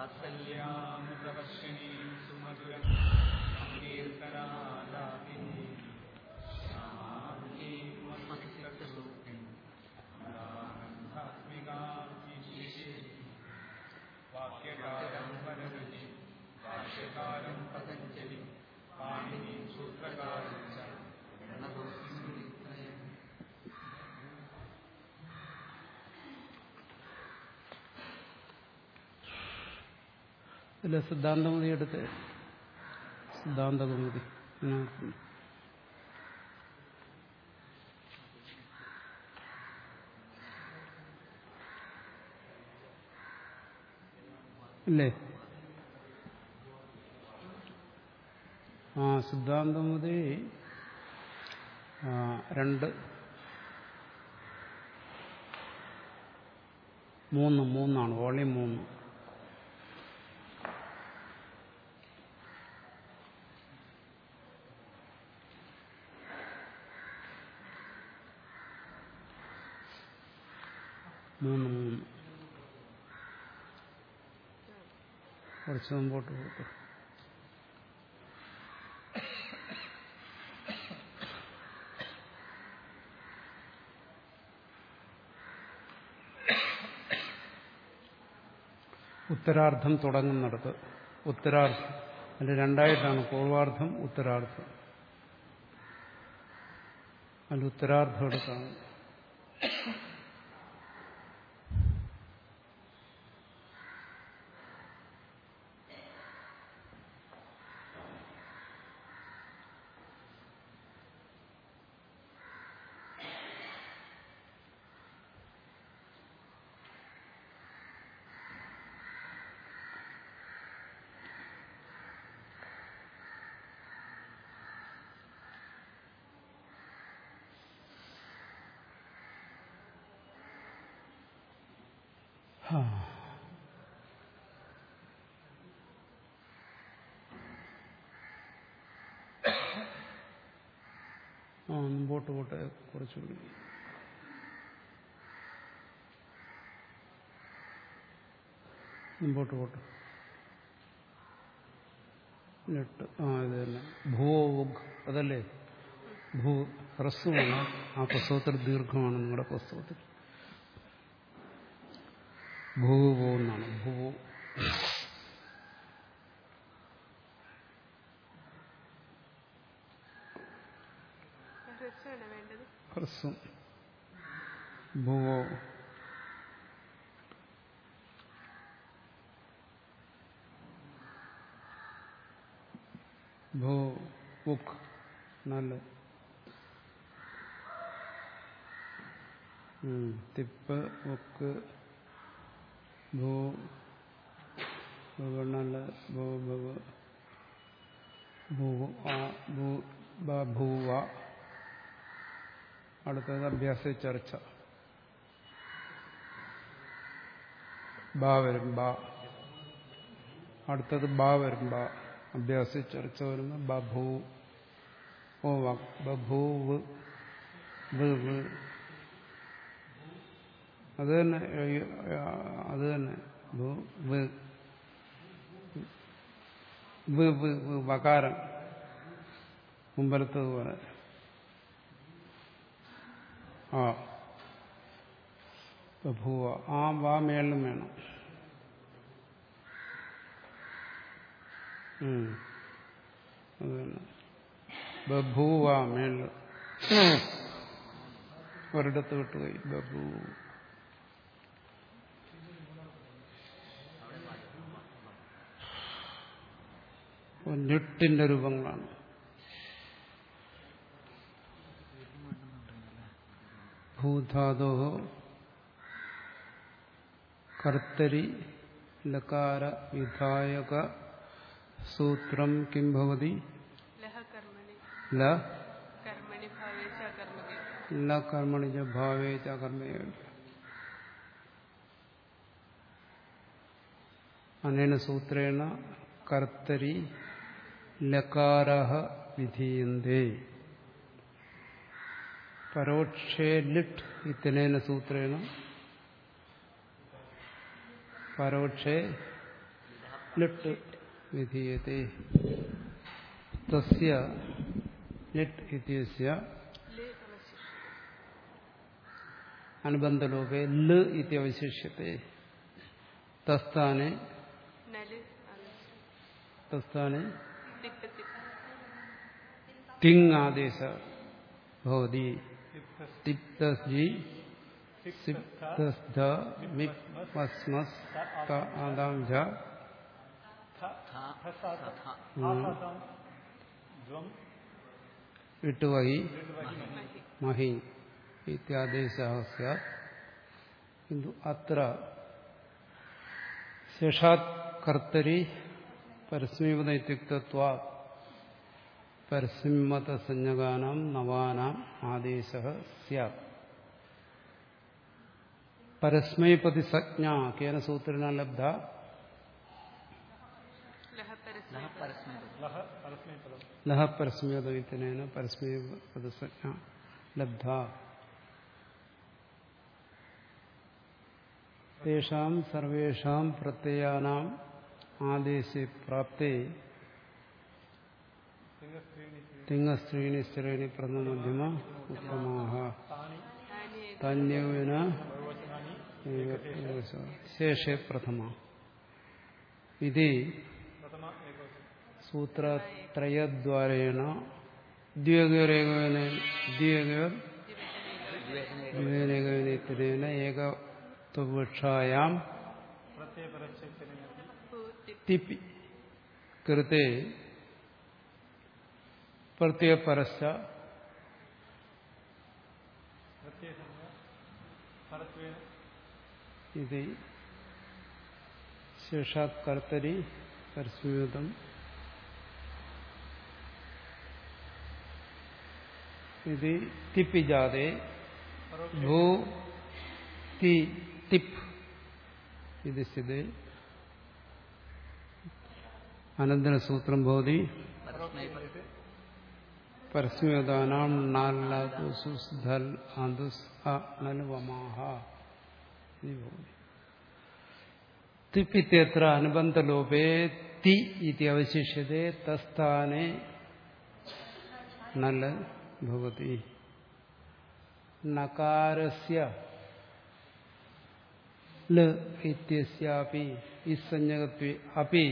വാത്സല്യാമൃതവർഷിണീം സുമധുരം സങ്കീർത്തനാലാപിനീം ശ്യാമാംഗീം വസിക്തസൂക്തിം അമൃതാനന്ദാത്മികാം ഈശ്വരീം വാക്യകാരം വരരുചി ഭാഷ്യകാരം പതഞ്ജലി പാണിനീം സൂത്രകാരം ച പ്രണതോസ്മിത്രയം ഇതിലെ സിദ്ധാന്തമതി എടുത്ത് സിദ്ധാന്തകൗമുദി ഇതിനകത്ത് ഇല്ലേ ആ സിദ്ധാന്തമതി ആ, രണ്ട് മൂന്ന് മൂന്നാണ് വോളിയം മൂന്ന് മൂന്ന് മൂന്ന് കുറച്ച് മുമ്പോട്ട് പോട്ടെ ഉത്തരാർദ്ധം തുടങ്ങുന്നിടത്ത് ഉത്തരാർദ്ധം അതിൽ രണ്ടായിട്ടാണ് പൂർവാർദ്ധം ഉത്തരാർദ്ധം അതിൽ ഉത്തരാർദ്ധം എടുത്താണ് ആ. ആ മുമ്പോട്ട് പോട്ടെ കുറച്ചുകൂടി മുമ്പോട്ട് പോട്ടെ ലെട്ട് ആ ഇത് തന്നെ ഭൂഗ് അതല്ലേ ഭൂ ഹ്രസ്വമാണ് ആ പുസ്തകത്തിൽ ദീർഘമാണ് നിങ്ങളുടെ പുസ്തകത്തിൽ ഭൂവോ എന്നാണ് ഭൂവോ ഹ്രസ്വമാണ് വേണ്ടത് ഹ്രസ്വം ഭൂവോ ഭൂ ഉക്ക് നല്ല ഉം. തിപ്പ് ഉക്ക് ഭൂ ഭൂ നല്ല ഭൂ ഭൂ ഭൂ ആ ഭൂ ബ ഭൂവ അടുത്തത് അഭ്യാസ ചർച്ച ബാ വരും ബാ അടുത്തത് ബാ വരും ബാ അഭ്യാസ ചർച്ച വരുമ്പോ ബഭൂ ഓ വ- ബഭൂവ് വ് വ് അത് തന്നെ ഏ, അത് തന്നെ ഭൂ വ് വ് വ് വ് വകാരം മുമ്പലത്തതുപോലെ ആ ബഭൂവ ആ വാ മേളിലും വേണം ഉം. അത് തന്നെ ബഭൂവ മേളില് ഒരിടത്ത് വിട്ടുപോയി ബഭൂ ഞെട്ടിന്റെ രൂപങ്ങളാണ് ഭൂധാതോ കർത്തരി ലകാര വിധായക സൂത്രം കിം ഭവതി ലഹ കർമ്മണി ല കർമ്മണി ഭാവേ ച കർമ്മകേ ല കർമ്മണി ച ഭാവേ ച കർമ്മേ അനേന സൂത്രേണ കർത്തരി ലകാര വിധീയന്തേ പരോക്ഷേ ലിട്ട് ഇത്തനേന സൂത്രേണ പരോക്ഷേ ലിട്ട് വിധീയത്തെ തസ്യ ലിട്ട് ഇത്യസ്യ ല് അവശിഷ്ടം അനുബന്ധലോപേ ല് ഇത്യവശിഷ്യത്തെ തസ്ഥാനെ നല് അവശിഷ്ടം തസ്ഥാനെ തിപ്പ് തിപ്പ് തിങ് ആദേശ ഭവതി തിപ്തസ്ജി സിപ്തസ്ധ മിപ്മസ്മസ് ത ആദാം ജ ഇട്ടുവഹി മഹി ഇത്യാദേശ സ്യാത് കിന്തു അത്ര ശേഷാത് കർത്തരി പരസ്മീവത ഇത്യുക്തത്വാ പരസ്മതസഞ്ജകാനാം നവാനാം ആദേശ സ്യാത് പരസ്മൈപതി സജ്ഞ കേന സൂത്രേണ ലബ്ധ ലഹ പരസ്മൈ ലഹ പരസ്മേതവിത്തനേന പരസ്മേപദസജ്ഞ ലബ്ധ തേഷാം സർവേഷാം പ്രത്യയാനാം ആദേശെ പ്രാപ്തേ തിങ്ങസ്ത്രീണി സ്ഥിരേണി പ്രഥമധ്യമ ഉത്തമാഹ താനി താന്യവിന ശേഷേ പ്രഥമ ഇത് സൂത്രത്രയദ്വാരേണ ദ്വിഗരേകവേന ദ്വിഗരേകവേനേന ഏകത്വപക്ഷായാം പു തിപ്പ് തിപ്പി കൃത്തെ പ്രത്യയപരശ്ച ഇത് ശേഷാത് കർത്തരി പരസ്മൃതം ഇത് തിപ്പി ജാതെ ഭൂ തി തിപ്പ് ഇത് സ്ഥിതി അനന്തരസൂത്രം ഭവതി പരസ്മേതാനാം നാലാതുസുസ് ധൽ ആദുസ് അ നനുവമാഹ ഇത് ഭവതി തിപ്പിത്യത്ര അനുബന്ധലോപേ തി ഇതി അവശിഷ്യത്തെ തസ്ഥാനെ നല ഭവതി നകാരസ്യ ല ഇത്യസ്യാപി ഇസഞ്ജകത്വേ അപി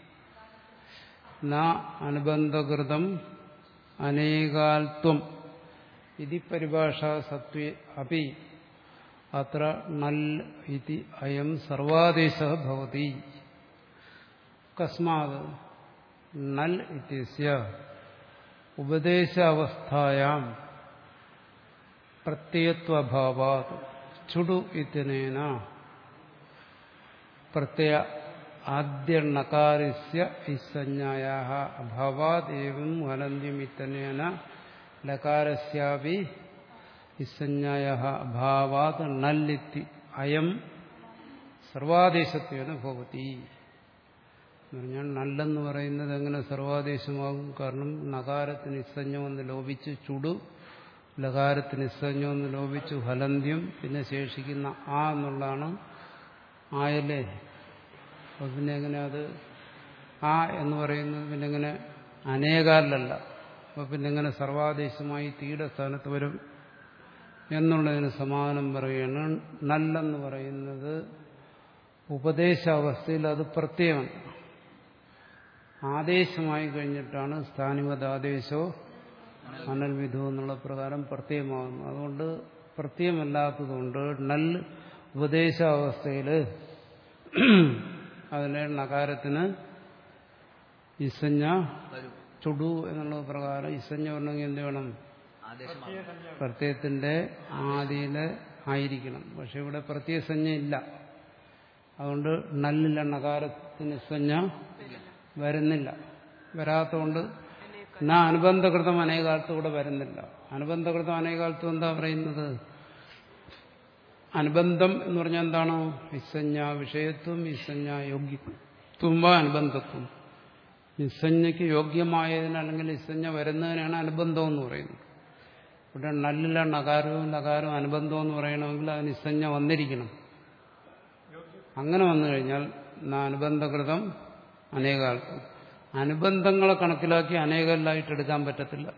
ന അനുബന്ധകൃതം അനേകാൽത്വം ഇതി പരിഭാഷാ സത്വേ അപി അത്ര നൽ ഇതി അയം സർവാദേശ ഭവതി കസ്മാത് നൽ ഇത്യസ്യ ഉപദേശാവസ്ഥായാം പ്രത്യയത്വഭാവാത് ചുടു ഇത്യനേന പ്രത്യയ ആദ്യണകാരസ്യ ഇസഞ്ജായ അഭാവാത് ഏവം വലന്ത്യം ഇത്യനേന ലകാരസ്യാപി ഇസഞ്ജായ അഭാവാത് നല്ലിത്തി അയം സർവാദേശത്വേന ഭവതി എന്ന് പറഞ്ഞാൽ നല്ലെന്ന് പറയുന്നത് എങ്ങനെ സർവാദേശമാകും കാരണം നകാരത്തിന് ഇസഞ്ജമെന്ന് ലോപിച്ച് ചുടു ലകാരത്തിന് ഇസഞ്ജമെന്ന് ലോപിച്ചു ഫലന്ത്യം പിന്നെ ശേഷിക്കുന്ന ആ എന്നുള്ളതാണ് ആയല്ലേ അപ്പൊ പിന്നെ എങ്ങനെ അത് ആ എന്ന് പറയുന്നത് പിന്നെ എങ്ങനെ അനേകാലല്ല അപ്പൊ പിന്നെ എങ്ങനെ സർവാദേശമായി തീയുടെ സ്ഥാനത്ത് വരും എന്നുള്ളതിന് സമാനം പറയുകയാണ് നല്ലെന്ന് പറയുന്നത് ഉപദേശാവസ്ഥയിൽ അത് പ്രത്യേകമാണ് ആദേശമായി കഴിഞ്ഞിട്ടാണ് സ്ഥാനിവതാദേശോ അനൽവിധു എന്നുള്ള പ്രകാരം പ്രത്യയമാകുന്നു അതുകൊണ്ട് പ്രത്യയമല്ലാത്തതുകൊണ്ട് നൽ ഉപദേശാവസ്ഥയിൽ അതിലെ നകാരത്തിന് ഇസഞ്ഞ ചുടു എന്നുള്ള പ്രകാരം ഇസഞ്ഞ വരണമെങ്കിൽ എന്ത് വേണം പ്രത്യയത്തിന്റെ ആദിയില് ആയിരിക്കണം പക്ഷെ ഇവിടെ പ്രത്യയസഞ്ജ ഇല്ല അതുകൊണ്ട് നല്ലില്ല നകാരത്തിന് ഇസഞ്ഞ വരുന്നില്ല വരാത്തതുകൊണ്ട് എന്നാ അനുബന്ധകൃതം അനേകാലത്ത് കൂടെ വരുന്നില്ല അനുബന്ധകൃതം അനേകാലത്ത് എന്താ പറയുന്നത് അനുബന്ധം എന്ന് പറഞ്ഞാൽ എന്താണ് ഇസഞ്ഞ വിഷയത്വം ഇസഞ്ഞ യോഗ്യത്വം വാ അനുബന്ധത്വം ഇസഞ്ഞയ്ക്ക് യോഗ്യമായതിന് അല്ലെങ്കിൽ ഇസഞ്ഞ വരുന്നതിനാണ് അനുബന്ധം എന്ന് പറയുന്നത് ഇവിടെ നല്ലില്ല നകാരവും നകാരവും അനുബന്ധം എന്ന് പറയണമെങ്കിൽ അതിന് ഇസഞ്ഞ വന്നിരിക്കണം അങ്ങനെ വന്നു കഴിഞ്ഞാൽ എന്നാ അനുബന്ധകൃതം അനേകാൽപ്പം അനുബന്ധങ്ങളെ കണക്കിലാക്കി അനേകല്ലായിട്ട് എടുക്കാൻ പറ്റത്തില്ല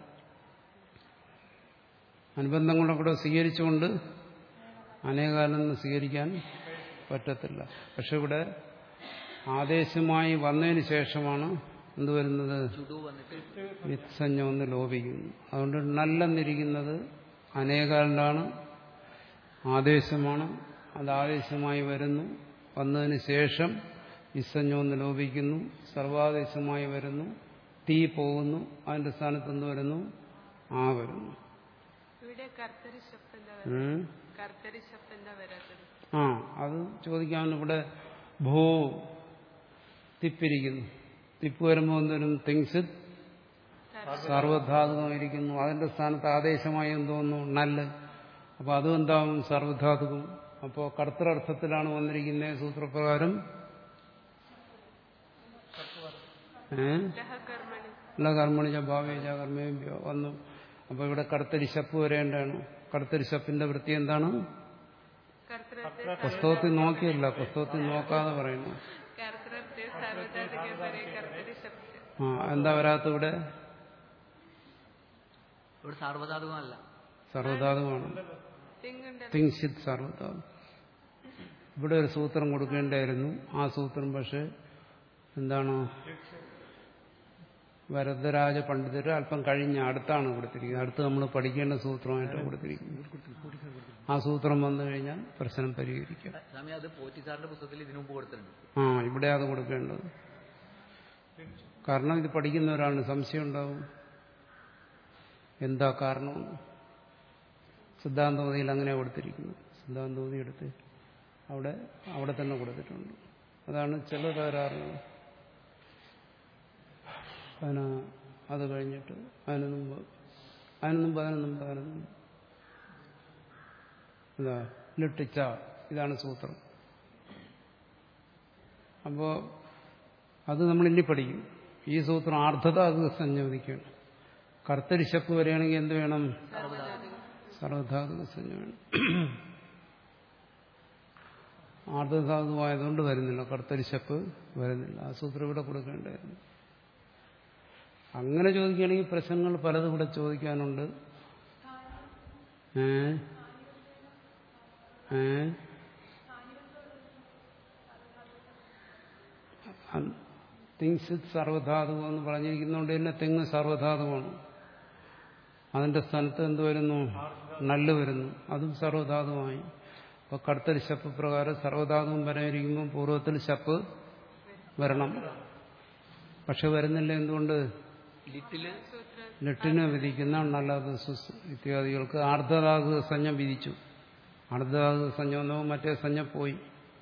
അനുബന്ധങ്ങളെ കൂടെ സ്വീകരിച്ചുകൊണ്ട് അനേകാലെന്ന് സ്വീകരിക്കാൻ പറ്റത്തില്ല പക്ഷെ ഇവിടെ ആദേശമായി വന്നതിന് ശേഷമാണ് എന്ത് വരുന്നത് ചുടു വന്നിട്ട് വിത്സഞ്ജം ഒന്ന് ലോപിക്കുന്നു അതുകൊണ്ട് നല്ലെന്നിരിക്കുന്നത് അനേകാലിലാണ് ആദേശമാണ് അത് ആദേശമായി വരുന്നു വന്നതിന് ശേഷം വിസഞ്ജം ഒന്ന് ലോപിക്കുന്നു സർവാദേശമായി വരുന്നു തീ പോകുന്നു അതിന്റെ സ്ഥാനത്ത് എന്ത് വരുന്നു ആ വരുന്നു ഇവിടെ കർത്തരി ശബ്ദം എന്താ ഉം. കർത്തരി ശബ്ദം എന്താ വരാത്തത് ആ അത് ചോദിക്കാൻ ഇവിടെ ഭൂ തിപ്പിരിക്കുന്നു തിപ്പ് വരുമ്പോൾ എന്തോരും തിങ്സ് സർവധാതുകമായിരിക്കുന്നു അതിന്റെ സ്ഥാനത്ത് ആദേശമായി എന്തോന്നു നല്ല് അപ്പൊ അതും എന്താവും സർവധാതുകം അപ്പോൾ കർത്തരർത്ഥത്തിലാണ് വന്നിരിക്കുന്നത് സൂത്രപ്രകാരം ഏ ലഹകർമ്മണി അല്ല കർമ്മണിജ ഭാവേജ കർമ്മേഭ്യോ വന്നു അപ്പൊ ഇവിടെ കർത്തരി ശപ്പ് വരേണ്ടതാണ് കർത്തരി ശപ്പിന്റെ വൃത്തി എന്താണ് കർത്തരത്തെ പുസ്തകത്തിൽ നോക്കിയില്ല പുസ്തകത്തിൽ നോക്കാതെ പറയുന്നു കർത്തരത്തെ സർവധാതുക പറയും കർത്തരി ശബ്ദം ആ എന്താ വരാത്ത ഇവിടെ ഇവിടെ സാർവധാതുകമല്ല സർവധാതുവാണ് തിങ്ങുണ്ടല്ലോ തിങ്സിത് സർവധാതു ഇവിടെ ഒരു സൂത്രം കൊടുക്കേണ്ടായിരുന്നു ആ സൂത്രം പക്ഷെ എന്താണ് വരദരാജ പണ്ഡിതർ അല്പം കഴിഞ്ഞ അടുത്താണ് കൊടുത്തിരിക്കുന്നത് അടുത്ത് നമ്മൾ പഠിക്കേണ്ട സൂത്രമായിട്ട് കൊടുത്തിരിക്കുന്നത് ആ സൂത്രം വന്നു കഴിഞ്ഞാൽ പ്രശ്നം പരിഹരിക്കാം സ്വാമി അത് പോറ്റി സാറിന്റെ പുസ്തകത്തിൽ ഇതിനു മുമ്പ് കൊടുത്തിട്ടുണ്ട് ആ ഇവിടെ അത് കൊടുക്കേണ്ടത് കാരണം ഇത് പഠിക്കുന്നവരാണ് സംശയം ഉണ്ടാവും എന്താ കാരണം സിദ്ധാന്തോതിയിൽ അങ്ങനെ കൊടുത്തിരിക്കുന്നു സിദ്ധാന്തോതി എടുത്ത് അവിടെ അവിടെ തന്നെ കൊടുത്തിട്ടുണ്ട് അതാണ് ചില തകരാറുകൾ അതിന് അത് കഴിഞ്ഞിട്ട് അതിന് മുമ്പ് അതിന് മുമ്പ് അതിന് മുമ്പ് അതിന് മുമ്പ് എന്താ ലിട്ടിച്ച ഇതാണ് സൂത്രം അപ്പോ അത് നമ്മൾ ഇനി പഠിക്കും ഈ സൂത്രം ആർദ്ധത അത് സംയോജിക്കണം കർത്തരിശപ്പ് വരികയാണെങ്കിൽ എന്ത് വേണം സർവധാതുക സംജ്ഞ വേണം ആർദ്ധധാതുവായതുകൊണ്ട് വരുന്നില്ല കർത്തരിശപ്പ് വരുന്നില്ല ആ സൂത്രം ഇവിടെ കൊടുക്കേണ്ടായിരുന്നു അങ്ങനെ ചോദിക്കുകയാണെങ്കിൽ പ്രശ്നങ്ങൾ പലതും ഇവിടെ ചോദിക്കാനുണ്ട് ഏ ഏ തിങ്സ് സർവധാതുവം എന്ന് പറഞ്ഞിരിക്കുന്നതുകൊണ്ട് തന്നെ തെങ്ങ് സർവധാതുവാണ് അതിന്റെ സ്ഥാനത്ത് എന്ത് വരുന്നു നല്ല് വരുന്നു അതും സർവധാതുവായി അപ്പൊ കടുത്തൽ ശപ്പ് പ്രകാരം സർവധാതുവും വരാനിരിക്കുമ്പോൾ പൂർവ്വത്തിൽ ശപ്പ് വരണം പക്ഷെ വരുന്നില്ല എന്തുകൊണ്ട് ലിറ്റില് ലെട്ടിനെ വിധിക്കുന്ന നല്ലത് സുസ് ഇത്യാദികൾക്ക് ആർദ്ധധാതു സഞ്ജ വിധിച്ചു ആർദ്ധധാതു സഞ്ജ വന്നോ മറ്റേ സഞ്ജ പോയി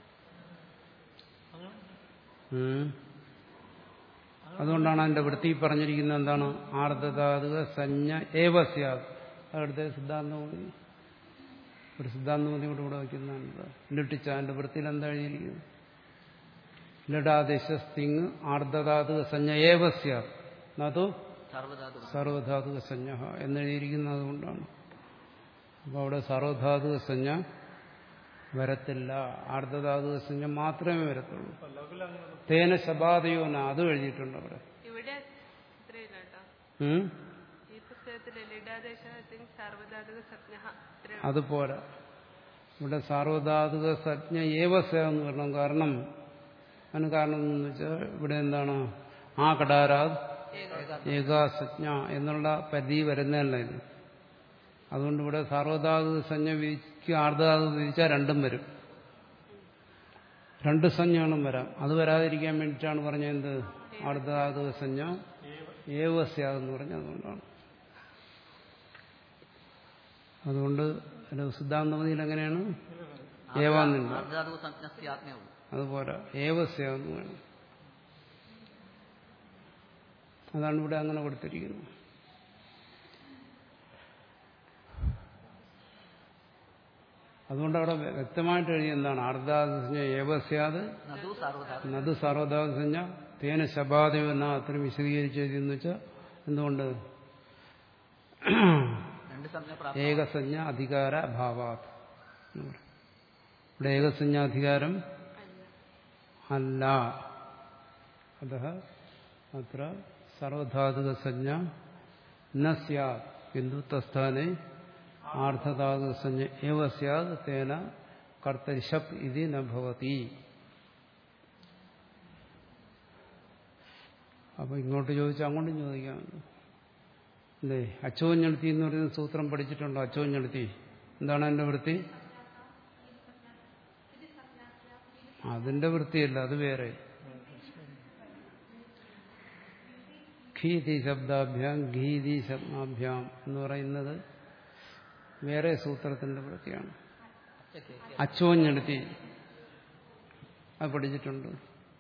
ഉം. അതുകൊണ്ടാണ് അതിന്റെ വൃത്തി പറഞ്ഞിരിക്കുന്നത് എന്താണ് ആർദ്ധധാതുക സഞ്ജ ഏവസ്യാത് അവിടുത്തെ സിദ്ധാന്തമതി ഒരു സിദ്ധാന്തമതി കൂടെ ഇവിടെ വയ്ക്കുന്നതാണ് ലിട്ടിച്ച അതിന്റെ വൃത്തിയിൽ എന്താ എഴുതിയിരിക്കുന്നത് ലഡാദേശസ്തിങ് ആർദ്ധധാതുക സഞ്ജ ഏവസ്യാത് അതോ സർവധാതുകം സർവധാതുക സഞ്ജ എന്നെഴുതിയിരിക്കുന്നത് അതുകൊണ്ടാണ് അപ്പോൾ അവിടെ സർവധാതുക സഞ്ജ വരത്തില്ല ആർദ്ധധാതുക സഞ്ജ മാത്രമേ വരത്തുള്ളൂ തേന ശബാദയോന അതും എഴുതിയിട്ടുണ്ട് അവിടെ ഇവിടെ ഇത്രയില്ല കേട്ടോ ഉം? ഈ പുസ്തകത്തിലെ ലളിതാദേശത്തിന് സാർവധാതുക സജ്ഞ ഇത്രയും അത് പോരാ ഇവിടെ സാർവധാതുക സജ്ഞ ഏവസ എന്ന് പറയണം കാരണം അതിന് കാരണം എന്ന് വെച്ചാൽ ഇവിടെ എന്താണ് ആ കടാരാത് ഏകാസജ്ഞ എന്നുള്ള പരിധി വരുന്നതല്ല ഇത് അതുകൊണ്ട് ഇവിടെ സാർവധാതു സഞ്ജ വിധിക്ക് ആർദ്ധാതു വിധിച്ചാൽ രണ്ടും വരും രണ്ട് സഞ്ജകളും വരാം അത് വരാതിരിക്കാൻ വേണ്ടിയിട്ടാണ് പറഞ്ഞത് എന്ത് ആർദ്ധാതു സഞ്ജ ഏവസ്യാതെന്ന് പറഞ്ഞത് അതുകൊണ്ടാണ് അതുകൊണ്ട് ഒരു സിദ്ധാന്തമതിയിൽ എങ്ങനെയാണ് ഏവാന്നില്ല ആർദ്ധാതുക സംജ്ഞസ്യാജ്ഞയുള്ളൂ അതുപോലെ ഏവസ്യാന്ന് വേണം അതാണ് ഇവിടെ അങ്ങനെ കൊടുത്തിരിക്കുന്നത് അതുകൊണ്ട് അവിടെ വ്യക്തമായിട്ട് എഴുതി എന്താണ് അർദ്ധാസഞ്ജ ഏവസ്യാത് നദു സർവധാതു നത് സർവധാസഞ്ജ തേന ശബാദയോ എന്ന അത്രയും വിശദീകരിച്ച് എഴുതിയെന്ന് വെച്ചാൽ എന്തുകൊണ്ട് രണ്ട് സംജ്ഞ പ്രാപ്തി ഏകസഞ്ജ അധികാര അഭാവാത് എന്ന് പറയും. ഇവിടെ ഏകസഞ്ജാധികാരം അല്ല അത അത്ര സർവധാതുകസഞ്ജ ന സ്യാത് കിന്തു തസ്ഥാനെ ആർദ്ധധാതുകസഞ്ജ ഏവ സ്യാത് തേന കർത്തരിശപ് ഇത് ന ഭവതി അപ്പൊ ഇങ്ങോട്ട് ചോദിച്ചാൽ അങ്ങോട്ടും ചോദിക്കാമല്ലോ അല്ലേ അച്ചോഞ്ഞെടുത്തി എന്ന് പറയുന്ന സൂത്രം പഠിച്ചിട്ടുണ്ടോ അച്ചോഞ്ഞെടുത്തി എന്താണ് അതിന്റെ വൃത്തി അതിന്റെ വൃത്തിയല്ല അത് വേറെ ഖീതി ശബ്ദാഭ്യാം ഘീതി ശബ്ദാഭ്യാം എന്ന് പറയുന്നത് വേറെ സൂത്രത്തിന്റെ വൃത്തിയാണ് അച്ചോഞ്ഞെടുത്തി അത് പഠിച്ചിട്ടുണ്ട്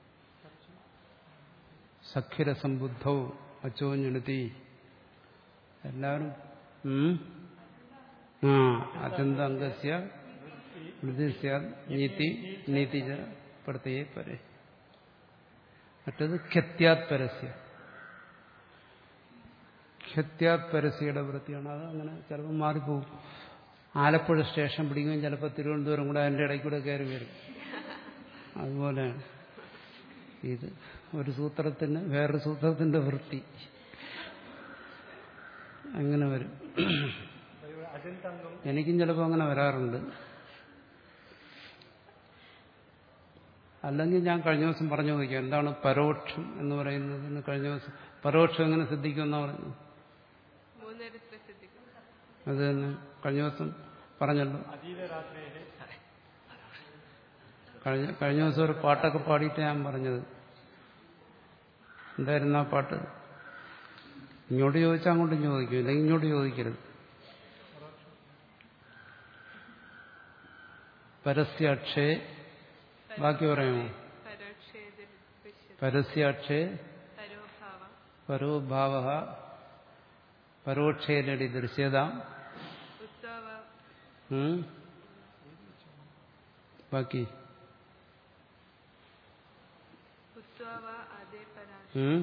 സഖ്യരസംബുദ്ധവും അച്ചോഞ്ഞെടുത്തി എല്ലാവരും ഉം? ആ അത്യന്ത അംഗസ്യ വൃദ്ധിസ്യ നീതി നീതിജ പ്രത്യയ പരെ മറ്റത് ഖ്യത്യാത് പരസ്യ ഖ്യത്യാത് പരസ്യയുടെ വൃത്തിയാണ് അത് അങ്ങനെ ചിലപ്പോൾ മാറിപ്പോവും ആലപ്പുഴ സ്റ്റേഷൻ പിടിക്കുകയും ചിലപ്പോൾ തിരുവനന്തപുരം കൂടെ അതിൻ്റെ ഇടയ്ക്ക് കൂടെ കയറി വരും അതുപോലെയാണ് ഇത് ഒരു സൂത്രത്തിന് വേറൊരു സൂത്രത്തിന്റെ വൃത്തി അങ്ങനെ വരും അജന്തംഗം എനിക്കും ചിലപ്പോൾ അങ്ങനെ വരാറുണ്ട് അല്ലെങ്കിൽ ഞാൻ കഴിഞ്ഞ ദിവസം പറഞ്ഞു നോക്കിയാൽ എന്താണ് പരോക്ഷം എന്ന് പറയുന്നതിന് കഴിഞ്ഞ ദിവസം പരോക്ഷം എങ്ങനെ സിദ്ധിക്കുമെന്നാ പറഞ്ഞു മൂന്നിടത്ത് ശ്രദ്ധിക്കും അത് തന്നെ കഴിഞ്ഞ ദിവസം പറഞ്ഞല്ലോ അതീവ രാത്രിയിലെ കഴിഞ്ഞ കഴിഞ്ഞ ദിവസം ഒരു പാട്ടൊക്കെ പാടിയിട്ട് ഞാൻ പറഞ്ഞത് എന്തായിരുന്നു ആ പാട്ട് ഇങ്ങോട്ട് ചോദിച്ചാൽ അങ്ങോട്ടും ചോദിക്കും ഇല്ലെങ്കിൽ ഇങ്ങോട്ട് ചോദിക്കരുത് പരസ്യാക്ഷേ ബാക്കി പറയാമോ പരോക്ഷേതിൽ പരസ്യാക്ഷേ പരോഭാവ പരോഭാവ പരോക്ഷേനടി ദൃശ്യതാം ഉത്സവ ഉം? ബാക്കി ഉത്സവ അതേ പരാശ ഉം?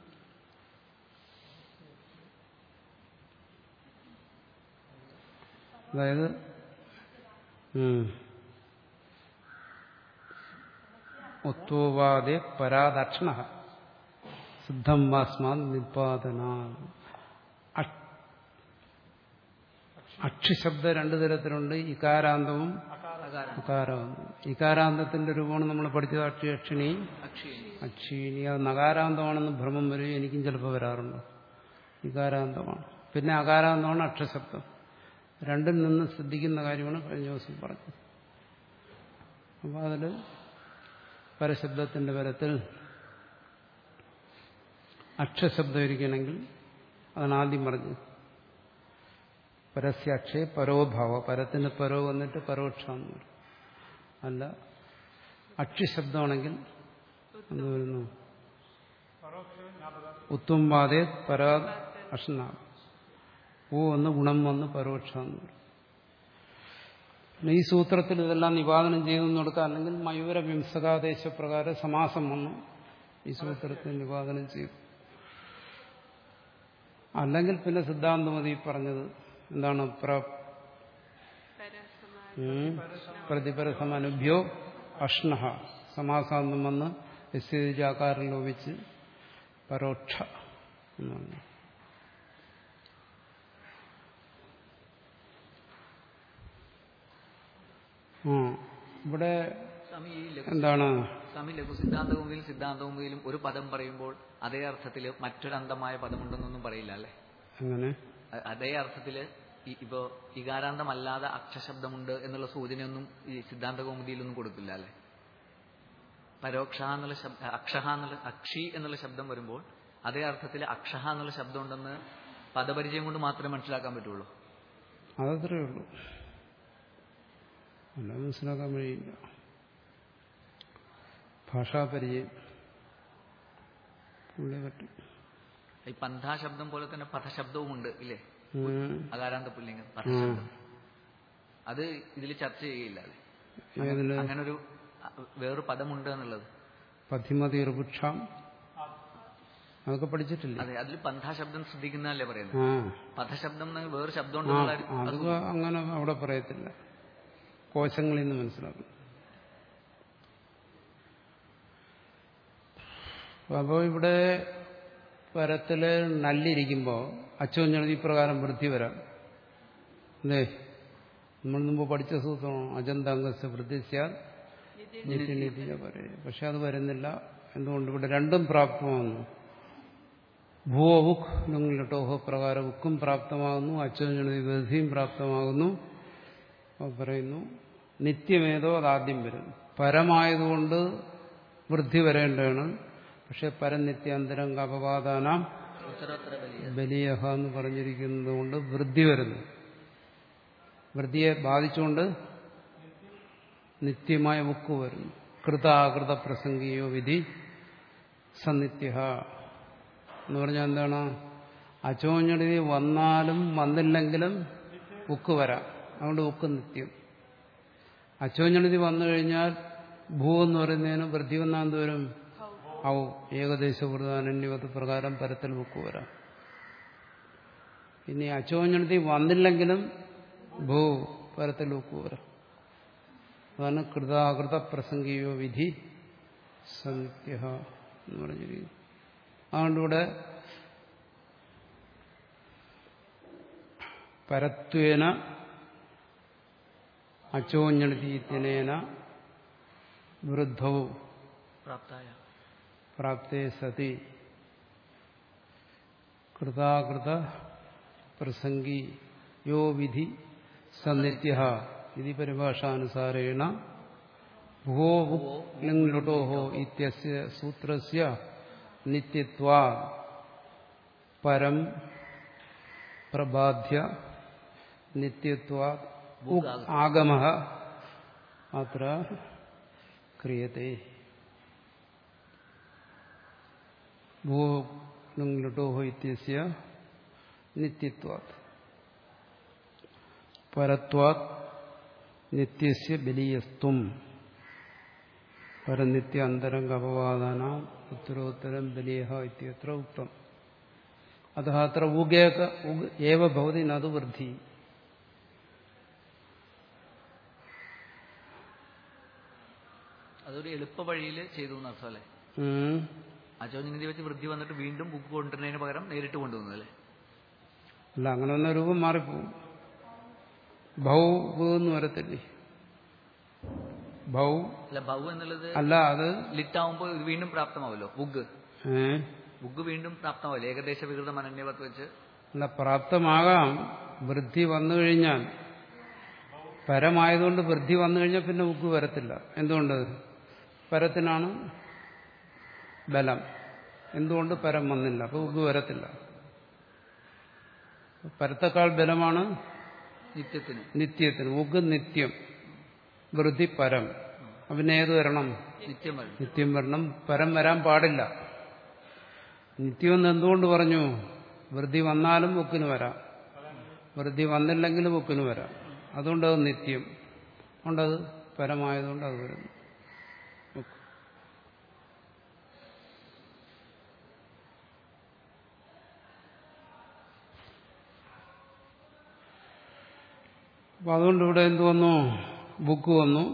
അതായത് ഉം. ഉത്വവാദേ പരാദക്ഷണ സിദ്ധം വാസ്മാൻ നിപാതന അക്ഷിശബ്ദം രണ്ടു തരത്തിലുണ്ട് ഇകാരാന്തവും അകാരം അകാരവും ഇകാരാന്തത്തിന്റെ രൂപമാണ് നമ്മൾ പഠിച്ചത് അക്ഷി അക്ഷിണി അക്ഷീണി അക്ഷീണി അത് നകാരാന്തമാണെന്ന് ഭ്രമം വരും എനിക്കും ചിലപ്പോൾ വരാറുണ്ട് ഇകാരാന്തമാണ് പിന്നെ അകാരാന്തമാണ് അക്ഷശബ്ദം രണ്ടിൽ നിന്ന് ശ്രദ്ധിക്കുന്ന കാര്യമാണ് കഴിഞ്ഞ ദിവസം പറഞ്ഞത് അപ്പോൾ അതിൽ പരശബ്ദത്തിന്റെ പരത്തിൽ അക്ഷശബ്ദം ഇരിക്കണമെങ്കിൽ അതാണ് ആദ്യം പറഞ്ഞത് പരസ്യാക്ഷേ പരോഭാവ പരത്തിന് പരോ വന്നിട്ട് പരോക്ഷാന്ന് പറയും അല്ല അക്ഷിശബ്ദമാണെങ്കിൽ എന്ത് വരുന്നു ഉത്തുംവാദേ പരാ അഷ്ണ ഓ ഒന്ന് ഗുണം വന്ന് പരോക്ഷാന്ന് പറയും പിന്നെ ഈ സൂത്രത്തിൽ ഇതെല്ലാം നിവാദനം ചെയ്തെന്ന് കൊടുക്കുക അല്ലെങ്കിൽ മയൂര വിംസകാദേശ പ്രകാരം സമാസം വന്നു ഈ സൂത്രത്തിൽ നിവാദനം ചെയ്തു അല്ലെങ്കിൽ പിന്നെ സിദ്ധാന്തമതി പറഞ്ഞത് എന്താണ് പ്ര പരസമാന ഉം. പ്രതിപരസമനുഭ്യോ അഷ്ണ സമാസാന്തം വന്ന് എസ്യാകാരം ലോപിച്ച് പരോക്ഷ എന്നാണ് ആ ഇവിടെ സ്വാമി ഈ ലഘു എന്താണ് സ്വാമി ലഘു സിദ്ധാന്ത ഭൂമിയിലും സിദ്ധാന്ത ഭൂമിയിലും ഒരു പദം പറയുമ്പോൾ അതേ അർത്ഥത്തിൽ മറ്റൊരു അന്തമായ പദമുണ്ടെന്നൊന്നും പറയില്ല അല്ലേ അങ്ങനെ അ- അതേ അർത്ഥത്തില് ഈ- ഇപ്പോ ഇകാരാന്തമല്ലാതെ അക്ഷശബ്ദമുണ്ട് എന്നുള്ള സൂചനയൊന്നും ഈ സിദ്ധാന്ത കൗമുദിയിലൊന്നും കൊടുക്കില്ല അല്ലെ പരോക്ഷ എന്നുള്ള ശബ്ദ അക്ഷഹ എന്നുള്ള അക്ഷി എന്നുള്ള ശബ്ദം വരുമ്പോൾ അതേ അർത്ഥത്തിൽ അക്ഷഹ എന്നുള്ള ശബ്ദം ഉണ്ടെന്ന് പദപരിചയം കൊണ്ട് മാത്രമേ മനസ്സിലാക്കാൻ പറ്റുള്ളൂ അതത്രേ ഉള്ളൂ അല്ല മനസ്സിലാക്കാൻ കഴിയില്ല ഭാഷാപരിചയം ഉള്ളേ പറ്റും ഈ പന്ഥാ ശബ്ദം പോലെ തന്നെ പഥശബ്ദവും ഉണ്ട് ഇല്ലേ ഉം. അകാരാന്ത പുല്ലിംഗം പഥശബ്ദം അത് ഇതിൽ ചർച്ച ചെയ്യില്ല അല്ലേ ഏതില് അങ്ങനൊരു അ- വേറൊരു പദമുണ്ട് എന്നുള്ളത് പഥിമതി ഋപുക്ഷാം അതൊക്കെ പഠിച്ചിട്ടില്ലേ അതെ അതിൽ പന്ഥാ ശബ്ദം ശ്രദ്ധിക്കുന്നതല്ലേ പറയുന്നത് ആ പഥശബ്ദം എന്ന് വേറെ ശബ്ദം ആ, ഉണ്ടെന്നുള്ള ഒരു- അത് അതൊക്കെ അങ്ങനെ അവിടെ പറയത്തില്ല കോശങ്ങളിൽ നിന്ന് മനസ്സിലാക്കും അപ്പോൾ ഇവിടെ പരത്തില് നല്ലിരിക്കുമ്പോൾ അച്ചോഞ്ഞെഴുതി പ്രകാരം വൃത്തി വരാം അല്ലേ നമ്മൾ മുമ്പ് പഠിച്ച സൂത്രമാണ് അജന്താംഗസ് വൃത്തിസ്യാൽ നിത്യനിത്യ പറയും പക്ഷെ അത് വരുന്നില്ല എന്തുകൊണ്ട് ഇവിടെ രണ്ടും പ്രാപ്തമാകുന്നു ഭൂവ ഉക്ക് ലുങ്ങിലിട്ടോഹോ പ്രകാരം ഉക്കും പ്രാപ്തമാകുന്നു അച്ചോഞ്ഞെഴുതി വൃദ്ധിയും പ്രാപ്തമാകുന്നു അപ്പോൾ പറയുന്നു നിത്യമേതോ അതാദ്യം വരും പരമായതുകൊണ്ട് വൃദ്ധി വരേണ്ടതാണ് പക്ഷെ പരനിത്യാന്തരംഗ അപവാദാനാം ഉത്തരോത്തര ബലിയ ബലിയഹ എന്ന് പറഞ്ഞിരിക്കുന്നത് കൊണ്ട് വൃദ്ധി വരുന്നു വൃദ്ധിയെ ബാധിച്ചുകൊണ്ട് നിത്യമായ ഉക്ക് വരുന്നു കൃതാകൃത പ്രസംഗിയോ വിധി സന്നിത്യ എന്ന് പറഞ്ഞാൽ എന്താണ് അച്ചോഞ്ഞടി വന്നാലും വന്നില്ലെങ്കിലും ഉക്ക് വരാം അതുകൊണ്ട് ഉക്ക് നിത്യം അച്ചോഞ്ഞടി വന്നു കഴിഞ്ഞാൽ ഭൂ എന്ന് പറയുന്നതിന് വൃദ്ധി വന്നാൽ എന്ത് വരും ഔ ഏകദേശ വൃതാനന്യവത് പ്രകാരം പരത്തിൽ ഉക്ക് വരാം ഇനി അച്ചോഞ്ഞടി വന്നില്ലെങ്കിലും ഭൂ പരത്തിൽ ഉക്ക് വരാം അതാണ് കൃതാകൃത പ്രസംഗിയോ വിധി സന്ധ്യ എന്ന് പറഞ്ഞിരിക്കുന്നു അതുകൊണ്ട് ഇവിടെ പരത്വേന അച്ചോഞ്ഞണതീത്യനേന വൃദ്ധവും പ്രാപ്തായ പ്രാപ്തേ സതി കൃതാകൃത പ്രസംഗി യോ വിധി സന്നിത്യ ഇതി പരിഭാഷാനുസാരേണ ഭോ ലുട്ടോഹോ ഇത്യസ്യ സൂത്രസ്യ നിത്യത്വാ പരം പ്രബാധ്യ നിത്യത്വാ ആഗമ അത്ര ക്രിയത്തെ ഭൂ ലുട്ടോഹോ ഇത്യസ്യ നിത്യത്വാത് പരത്വാത് നിത്യസ്യ ബലീയസ്ത്വം പരനിത്യ അന്തരംഗ അപവാദാന ഉത്തരോത്തരം ബലിയ ഇത്യത്ര ഉക്തം അത അത്ര ഉഗേക ഏവ ഭവതി നതു വൃദ്ധി അതൊരു എളുപ്പ വഴിയിൽ ചെയ്തു എന്നർത്ഥം അല്ലേ ഉം. അജോനിധി വെച്ച് വൃദ്ധി വന്നിട്ട് വീണ്ടും ബുക്ക് കൊണ്ടുവരുന്നതിന് പകരം നേരിട്ട് കൊണ്ടുവന്നു അല്ലേ അല്ല അങ്ങനെ വന്ന രൂപം മാറിപ്പോവും ഭൗ ഭൂ എന്ന് വരത്തില്ലേ ഭൗ അല്ല ബൗ എന്നുള്ളത് അല്ല അത് ലിറ്റാവുമ്പോൾ ഇത് വീണ്ടും പ്രാപ്തമാവല്ലോ ബുഗ് ഏ ബുഗ് വീണ്ടും പ്രാപ്തമാവില്ല ഏകദേശ വികൃതം അനന്യവത്ത് വെച്ച് അല്ല പ്രാപ്തമാകാം വൃദ്ധി വന്നു കഴിഞ്ഞാൽ പരമായതുകൊണ്ട് വൃദ്ധി വന്നു കഴിഞ്ഞാൽ പിന്നെ ഉക്ക് വരത്തില്ല എന്തുകൊണ്ട് പരത്തിനാണ് ബലം എന്തുകൊണ്ട് പരം വന്നില്ല അപ്പൊ ഉക്ക് വരത്തില്ല പരത്തേക്കാൾ ബലമാണ് നിത്യത്തിന് നിത്യത്തിന് ഉക്ക് നിത്യം വൃദ്ധി പരം അപ്പൊ പിന്നെ ഏത് വരണം നിത്യം വരും നിത്യം വരണം പരം വരാൻ പാടില്ല നിത്യം എന്ന് എന്തുകൊണ്ട് പറഞ്ഞു വൃദ്ധി വന്നാലും ഉക്കിന് വരാം വൃദ്ധി വന്നില്ലെങ്കിലും ഉക്കിന് വരാം അതുകൊണ്ട് അത് നിത്യം അതുകൊണ്ടത് പരമായതുകൊണ്ട് അത് വരുന്നു ഉക്ക്. അപ്പൊ അതുകൊണ്ട് ഇവിടെ എന്ത് വന്നു ബുക്ക് വന്നു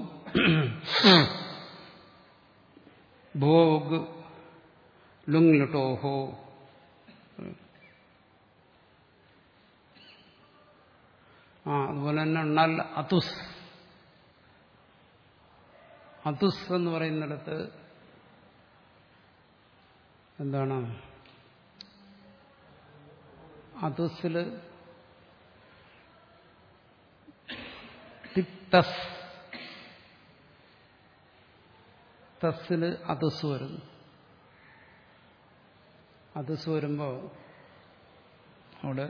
ഭോഗ് ലുങ്ങിലിട്ടോഹോ ആ അതുപോലെ തന്നെ നൽ അതുസ് അതുസ് എന്ന് പറയുന്നിടത്ത് എന്താണ് അതുസില് തിക്തസ് തസ്സില് അതുസ് വരുന്നു അതുസ് വരുമ്പോൾ അവിടെ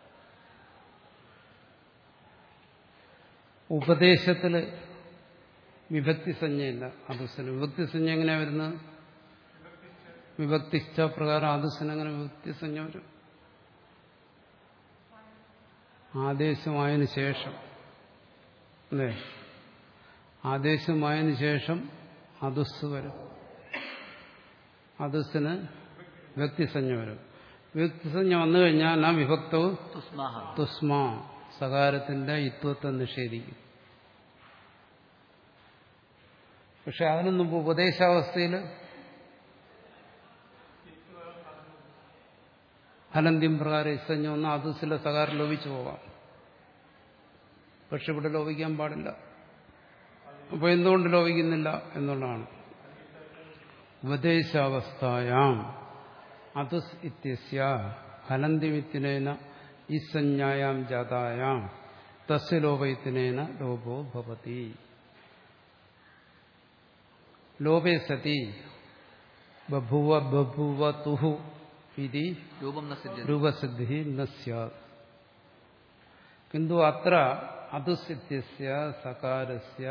ഉപദേശത്തില് വിഭക്തി സംജ്ഞയില്ല അതുസിന് വിഭക്തി സംജ്ഞ എങ്ങനെയാ വരുന്നത് വിഭക്തിച്ച പ്രകാരം അതുസിന് എങ്ങനെ വിഭക്തി സംജ്ഞ വരും ആദേശമായതിനു ശേഷം അല്ലേ ആദേശമായതിനു ശേഷം അതുസ് വരും അതുസിന് വ്യക്തിസഞ്ജ വരും വ്യക്തിസഞ്ജ വന്നു കഴിഞ്ഞാൽ ആ വിഭക്തവും തുസ്മാഹ തുസ്മ സകാരത്തിന്റെ ഇത്വത്തെ നിഷേധിക്കും പക്ഷെ അതിനു മുമ്പ് ഉപദേശാവസ്ഥയിൽ ഹലന്ത്യം പ്രകാരം ഇസഞ്ഞു വന്നാൽ അത് ചില സകാരം ലോപിച്ചു പോകാം പക്ഷെ ഇവിടെ ലോപിക്കാൻ പാടില്ല അപ്പോൾ എന്തുകൊണ്ട് ലോപിക്കുന്നില്ല എന്നുള്ളതാണ് ഉപദേശാവസ്ഥായാം അതുസ് ഇത്യസ്യ ഹലന്തിമിത്തിനേന ഈസഞ്ജായാം ജാതായാം തസ്യ ലോപയിത്തിനേന ലോപോ ഭവതി ലോപേ സതി ബഭുവ ബഭുവ തുഹു ഇതി രൂപം ന സിദ്ധ്യതി രൂപസിദ്ധി ന സ്യാത് കിന്തു അത്ര അതുസിത്യസ്യ സകാരസ്യ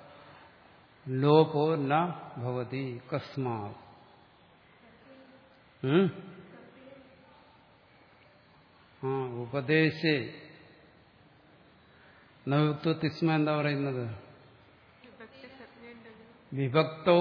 ലോപോ ന ഭവതി കസ്മാത് ഉം? ആ ഉപദേശേ നവ്യുക്തിസ്മ എന്താ പറയുന്നത് വിഭക്തി സജ്ഞയുണ്ടല്ലോ വിഭക്തോ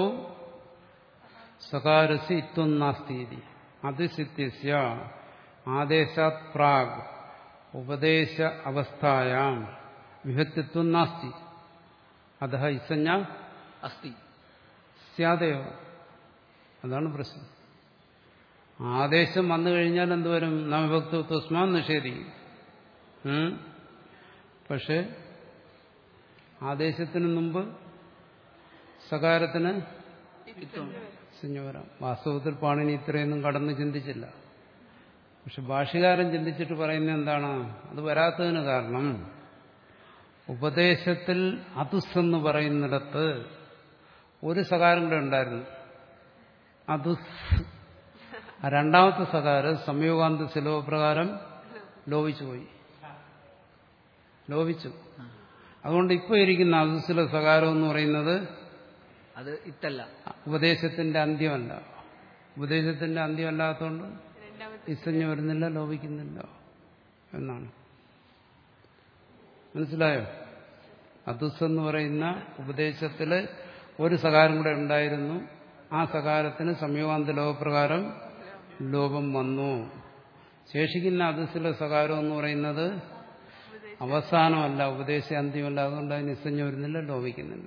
സകാരസ് ഇത്വം നാസ്തി ഇതി അതിസിത്യസ്യ ആദേശാത് പ്രാഗ് ഉപദേശ അവസ്ഥായാം വിഭക്തിത്വം നാസ്തി അത ഇസഞ്ഞ അസ്തി സ്യാദയോ അതാണ് പ്രശ്നം ആദേശം വന്നു കഴിഞ്ഞാൽ എന്തുവരും നവഭക്തത്വസ്മാൻ നിഷേധിക്കും ഉം? പക്ഷെ ആദേശത്തിന് മുമ്പ് സകാരത്തിന് ഇത്വം സിഞ്ഞു വരാം വാസ്തവത്തിൽ പാണിനി ഇത്രയൊന്നും കടന്ന് ചിന്തിച്ചില്ല പക്ഷെ ഭാഷ്യകാരൻ ചിന്തിച്ചിട്ട് പറയുന്നത് എന്താണ് അത് വരാത്തതിന് കാരണം ഉപദേശത്തിൽ അതുസ് എന്ന് പറയുന്നിടത്ത് ഒരു സകാരം കൂടെ ഉണ്ടായിരുന്നു അതുസ് ആ രണ്ടാമത്തെ സകാരം സംയോഗാന്ത ശിലോപ്രകാരം ലോപിച്ചു പോയി ലോപിച്ചു അതുകൊണ്ട് ഇപ്പോൾ ഇരിക്കുന്ന അതുസിലെ സകാരം എന്ന് പറയുന്നത് അത് ഇത്തല്ല ഉപദേശത്തിന്റെ അന്ത്യമല്ല ഉപദേശത്തിന്റെ അന്ത്യമല്ലാത്തതുകൊണ്ട് രണ്ടാമത്തെ ഇസഞ്ഞ് വരുന്നില്ല ലോപിക്കുന്നില്ല എന്നാണ് മനസ്സിലായോ അതുസ് എന്ന് പറയുന്ന ഉപദേശത്തില് ഒരു സകാരം കൂടെ ഉണ്ടായിരുന്നു ആ സകാരത്തിന് സംയോഗാന്ത ലോകപ്രകാരം ലോപം വന്നു ശേഷിക്കുന്ന അതുസിലെ സകാരം എന്ന് പറയുന്നത് അവസാനമല്ല ഉപദേശ അന്ത്യമല്ല അതുകൊണ്ട് അതിന് ഇസഞ്ഞ് വരുന്നില്ല ലോപിക്കുന്നില്ല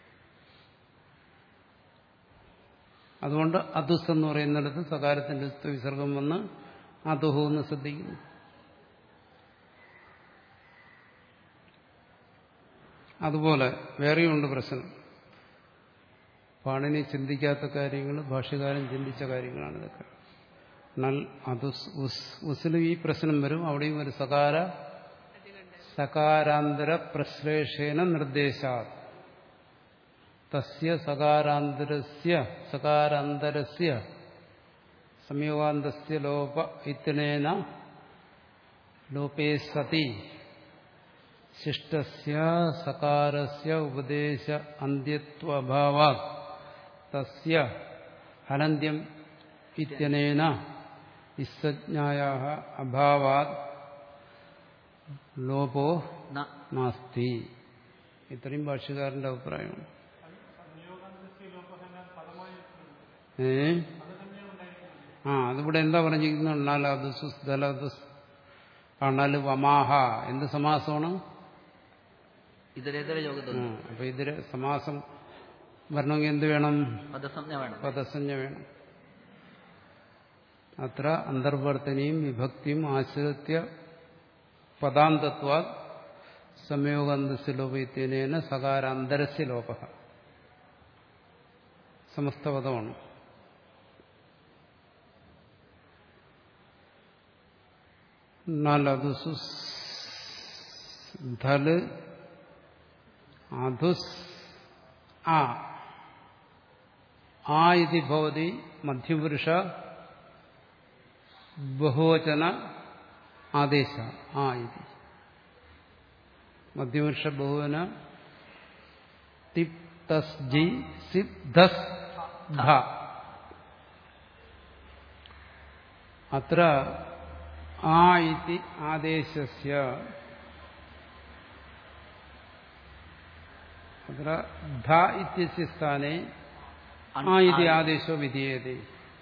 അതുകൊണ്ട് അതുസ് എന്ന് പറയുന്നിടത്ത് സകാരത്തിന്റെ ഉസ്തു വിസർഗം വന്ന് അതുഹു എന്ന് ശ്രദ്ധിക്കുന്നു അതുപോലെ വേറെയുണ്ട് പ്രശ്നം പാണിനി ചിന്തിക്കാത്ത കാര്യങ്ങൾ ഭാഷ്യകാരൻ ചിന്തിച്ച കാര്യങ്ങളാണ് ഇതൊക്കെ എന്നാൽ അതുസ് ഉസ് ഉസിലും ഈ പ്രശ്നം വരും അവിടെയും ഒരു സകാര സകാരാന്തര പ്രശ്ലേഷേന നിർദ്ദേശാത് തസ്യ സകാരാന്തരസ്യ സകാരാന്തരസ്യ സംയോഗാന്തസ്യ ലോപ ഇത്തനേന ലോപേ സതി ശിഷ്ടസ്യ സകാരസ്യ ഉപദേശ അന്ത്യത്വഭാവാത് തസ്യ ഹനന്ത്യം ഇത്യനേന ഇസ്സജ്ഞായ അഭാവാത് ലോപോ ന നാസ്തി ഇത്രയും ഭാഷ്യക്കാരന്റെ അഭിപ്രായമാണ് ഏ ആ അതിവിടെ എന്താ പറഞ്ഞിരിക്കുന്നത് അണ്ണാലതുസ് ദലതുസ് അണല് വമാഹ എന്ത് സമാസമാണ് ഇതരേതര യോഗത്തിൽ ആ, അപ്പൊ ഇതില് സമാസം വരണമെങ്കിൽ എന്ത് വേണം പദസംജ്ഞ വേണം പദസഞ്ജ വേണം അത്ര അന്തർവർത്തനയും വിഭക്തിയും ആശ്രിത്യ പദാന്തത്വാ സംയോഗന്തസ്യ ലോപയിത്തേന സകാരാന്തരസ്യ ലോപ സമസ്തപദമാണ് നാലതുസു ധല് അധുസ് ആ ആ ഇതി ഭവതി മധ്യപുരുഷ ബഹുവചന ആദേശ ആ ഇതി മധ്യപുരുഷ ബഹുവന തിപ് തസ് ജി സിപ് ധസ് ധ അത്ര ആ ഇതി ആദേശസ്യ അത്ര ധ ഇത്യസ്യ സ്ഥാനെ ആ ഇതി ആദേശോ വിധീയതേ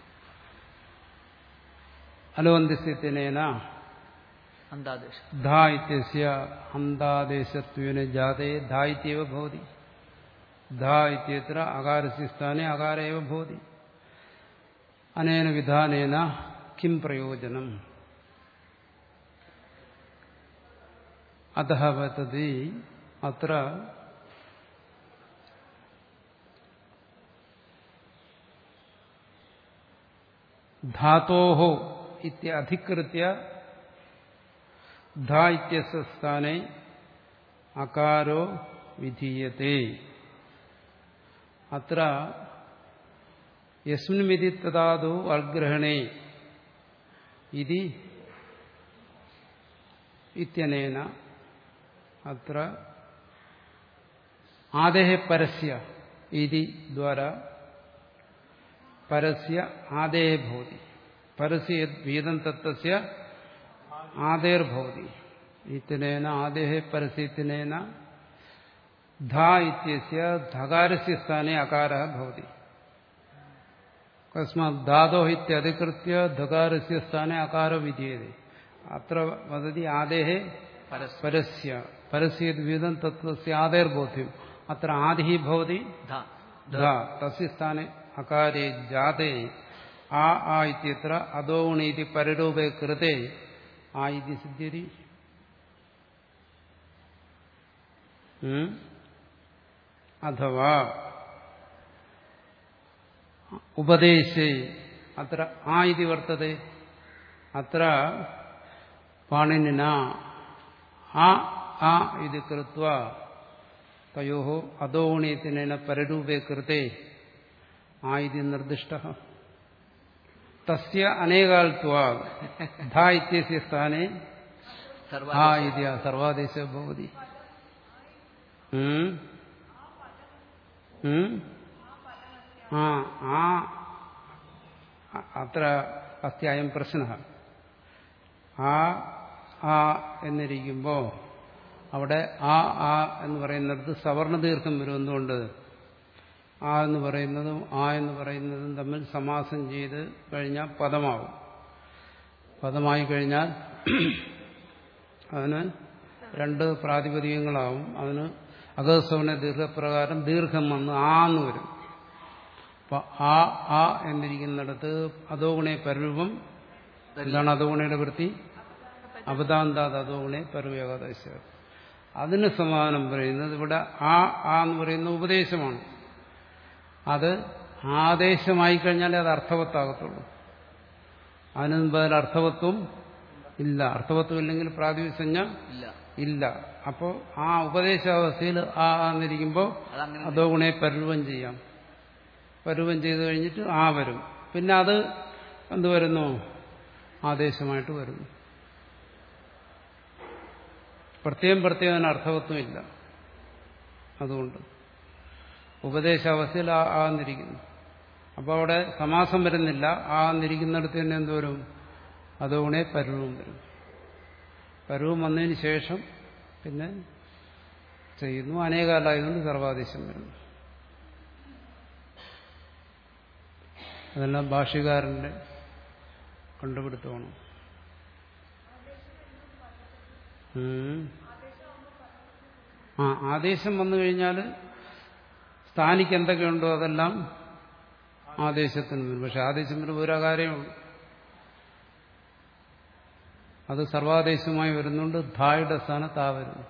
അലോന്തിസ്ഥിതിനേന അന്താദേശം ധ ഇത്യസ്യ അന്താദേശത്വേന ജാതേ ധ ഇത്യവ ഭവതി ധ ഇത്യത്ര അകാരസ്യ സ്ഥാനെ അകാര എവ ഭവതി അനേന വിധാനേന കിം പ്രയോജനം അധ പദ്ധതി അത്ര ധാതോഹോ ഇത്യധികൃത്യ ധ ഇത്യസ്യ സ്ഥാനെ അകാരോ വിധീയത്തെ അത്ര യസ്മിൻ വിധി തഥാതു അഗ്രഹണേ ഇതി ഇത്യനേന അത്ര ആദേഹ പരസ്യ ഇതി ദ്വാര പരസ്യ ആദേഹ ഭവതി പരസ്യ വീതം തത്വസ്യ ആദേർഭവതി ഇത്യനേന ആദേഹ പരസ്യത്തിനേന ധ ഇത്യസ്യ ധകാരസ്യ സ്ഥാനെ അകാരः ഭവതി കസ്മാത് ധാതോ ഇത്യധികൃത്യ ധകാരസ്യ സ്ഥാനെ അകാരോ വിധീയते അത്ര വദതി ആദേഹേ പരസ്യ പരസ്യ പരസ്യ വിധം തത്വസ്യ ആദേർബോധ്യം അത്ര ആദിഹി ഭവതി ധ ധ തസ്യ സ്ഥാനെ അകാരേ ജാതേ ആ ആ ഇത്യത്ര അധോഗുണീതി പരരൂപേ കൃതേ ആ ഇതി സിദ്ധ്യതി ഉം? അഥവാ ഉപദേശേ അത്ര ആ ഇതി വർത്തത്തെ അത്ര പാണിനിന ആ ആ ഇത് കൃത്വ തയോ അധോഗുണീത്തിനേന പരരൂപേ കൃതേ ആ ഇതി നിർദ്ദിഷ്ട തസ്യ അനേകാൽത്വാ ധ ഇത്യസ്യ സ്ഥാനെ സർവ ആ ഇതി സർവാദേശ ഭവതി ഉം? ഉം? ആ ആ അത്ര അസ്തി അയം പ്രശ്ന ആ ആ എന്നിരിക്കുമ്പോൾ അവിടെ ആ ആ എന്ന് പറയുന്നിടത്ത് സവർണ ദീർഘം വരും എന്തുകൊണ്ട് ആ എന്ന് പറയുന്നതും ആ എന്ന് പറയുന്നതും തമ്മിൽ സമാസം ചെയ്ത് കഴിഞ്ഞാൽ പദമാവും പദമായി കഴിഞ്ഞാൽ അതിന് രണ്ട് പ്രാതിപതികങ്ങളാവും അതിന് അഗസവന ദീർഘപ്രകാരം ദീർഘം വന്ന് ആ എന്ന് വരും അപ്പൊ ആ ആ എന്നിരിക്കുന്നിടത്ത് അധോഗുണെ പരൂപം എന്താണ് അധോഗുണയുടെ വൃത്തി അബദാന്താത് അധോഗുണെ പരവേകാദശ അതിന് സമാധാനം പറയുന്നത് ഇവിടെ ആ ആ എന്ന് പറയുന്ന ഉപദേശമാണ് അത് ആദേശമായി കഴിഞ്ഞാലേ അത് അർത്ഥവത്താകത്തുള്ളൂ അതിന് മുമ്പ് അതിൽ അർത്ഥവത്വം ഇല്ല അർത്ഥവത്വം ഇല്ലെങ്കിൽ പ്രാതിസഞ്ജ ഇല്ല ഇല്ല അപ്പോൾ ആ ഉപദേശാവസ്ഥയിൽ ആ എന്നിരിക്കുമ്പോൾ അതങ്ങനെ അതോ ഗുണെ പരുവം ചെയ്യാം പരുവം ചെയ്ത് കഴിഞ്ഞിട്ട് ആ വരും പിന്നെ അത് എന്ത് വരുന്നു ആദേശമായിട്ട് വരുന്നു പ്രത്യേകം പ്രത്യേകം അതിന് അർത്ഥവത്വമില്ല അതുകൊണ്ട് ഉപദേശാവസ്ഥയിൽ ആ ആ എന്നിരിക്കുന്നു അപ്പോൾ അവിടെ സമാസം വരുന്നില്ല ആ എന്നിരിക്കുന്നിടത്ത് തന്നെ എന്ത് വരും അതുകൊണ്ടേ പരുവം വരും പരുവം വന്നതിന് ശേഷം പിന്നെ ചെയ്യുന്നു അനേകാലായതുകൊണ്ട് സർവാദേശം വരുന്നു അതെല്ലാം ഭാഷ്യകാരന്റെ കണ്ടുപിടുത്തമാണ് ഉം. ആ ആദേശം വന്നു കഴിഞ്ഞാൽ സ്ഥാനിക്ക് എന്തൊക്കെയുണ്ടോ അതെല്ലാം ആദേശത്തിന് വരും പക്ഷെ ആദേശം വരുമ്പോൾ ഒരു കാര്യമുള്ളൂ അത് സർവാദേശമായി വരുന്നുണ്ട് ധായുടെ സ്ഥാനത്ത് ആ വരുന്നു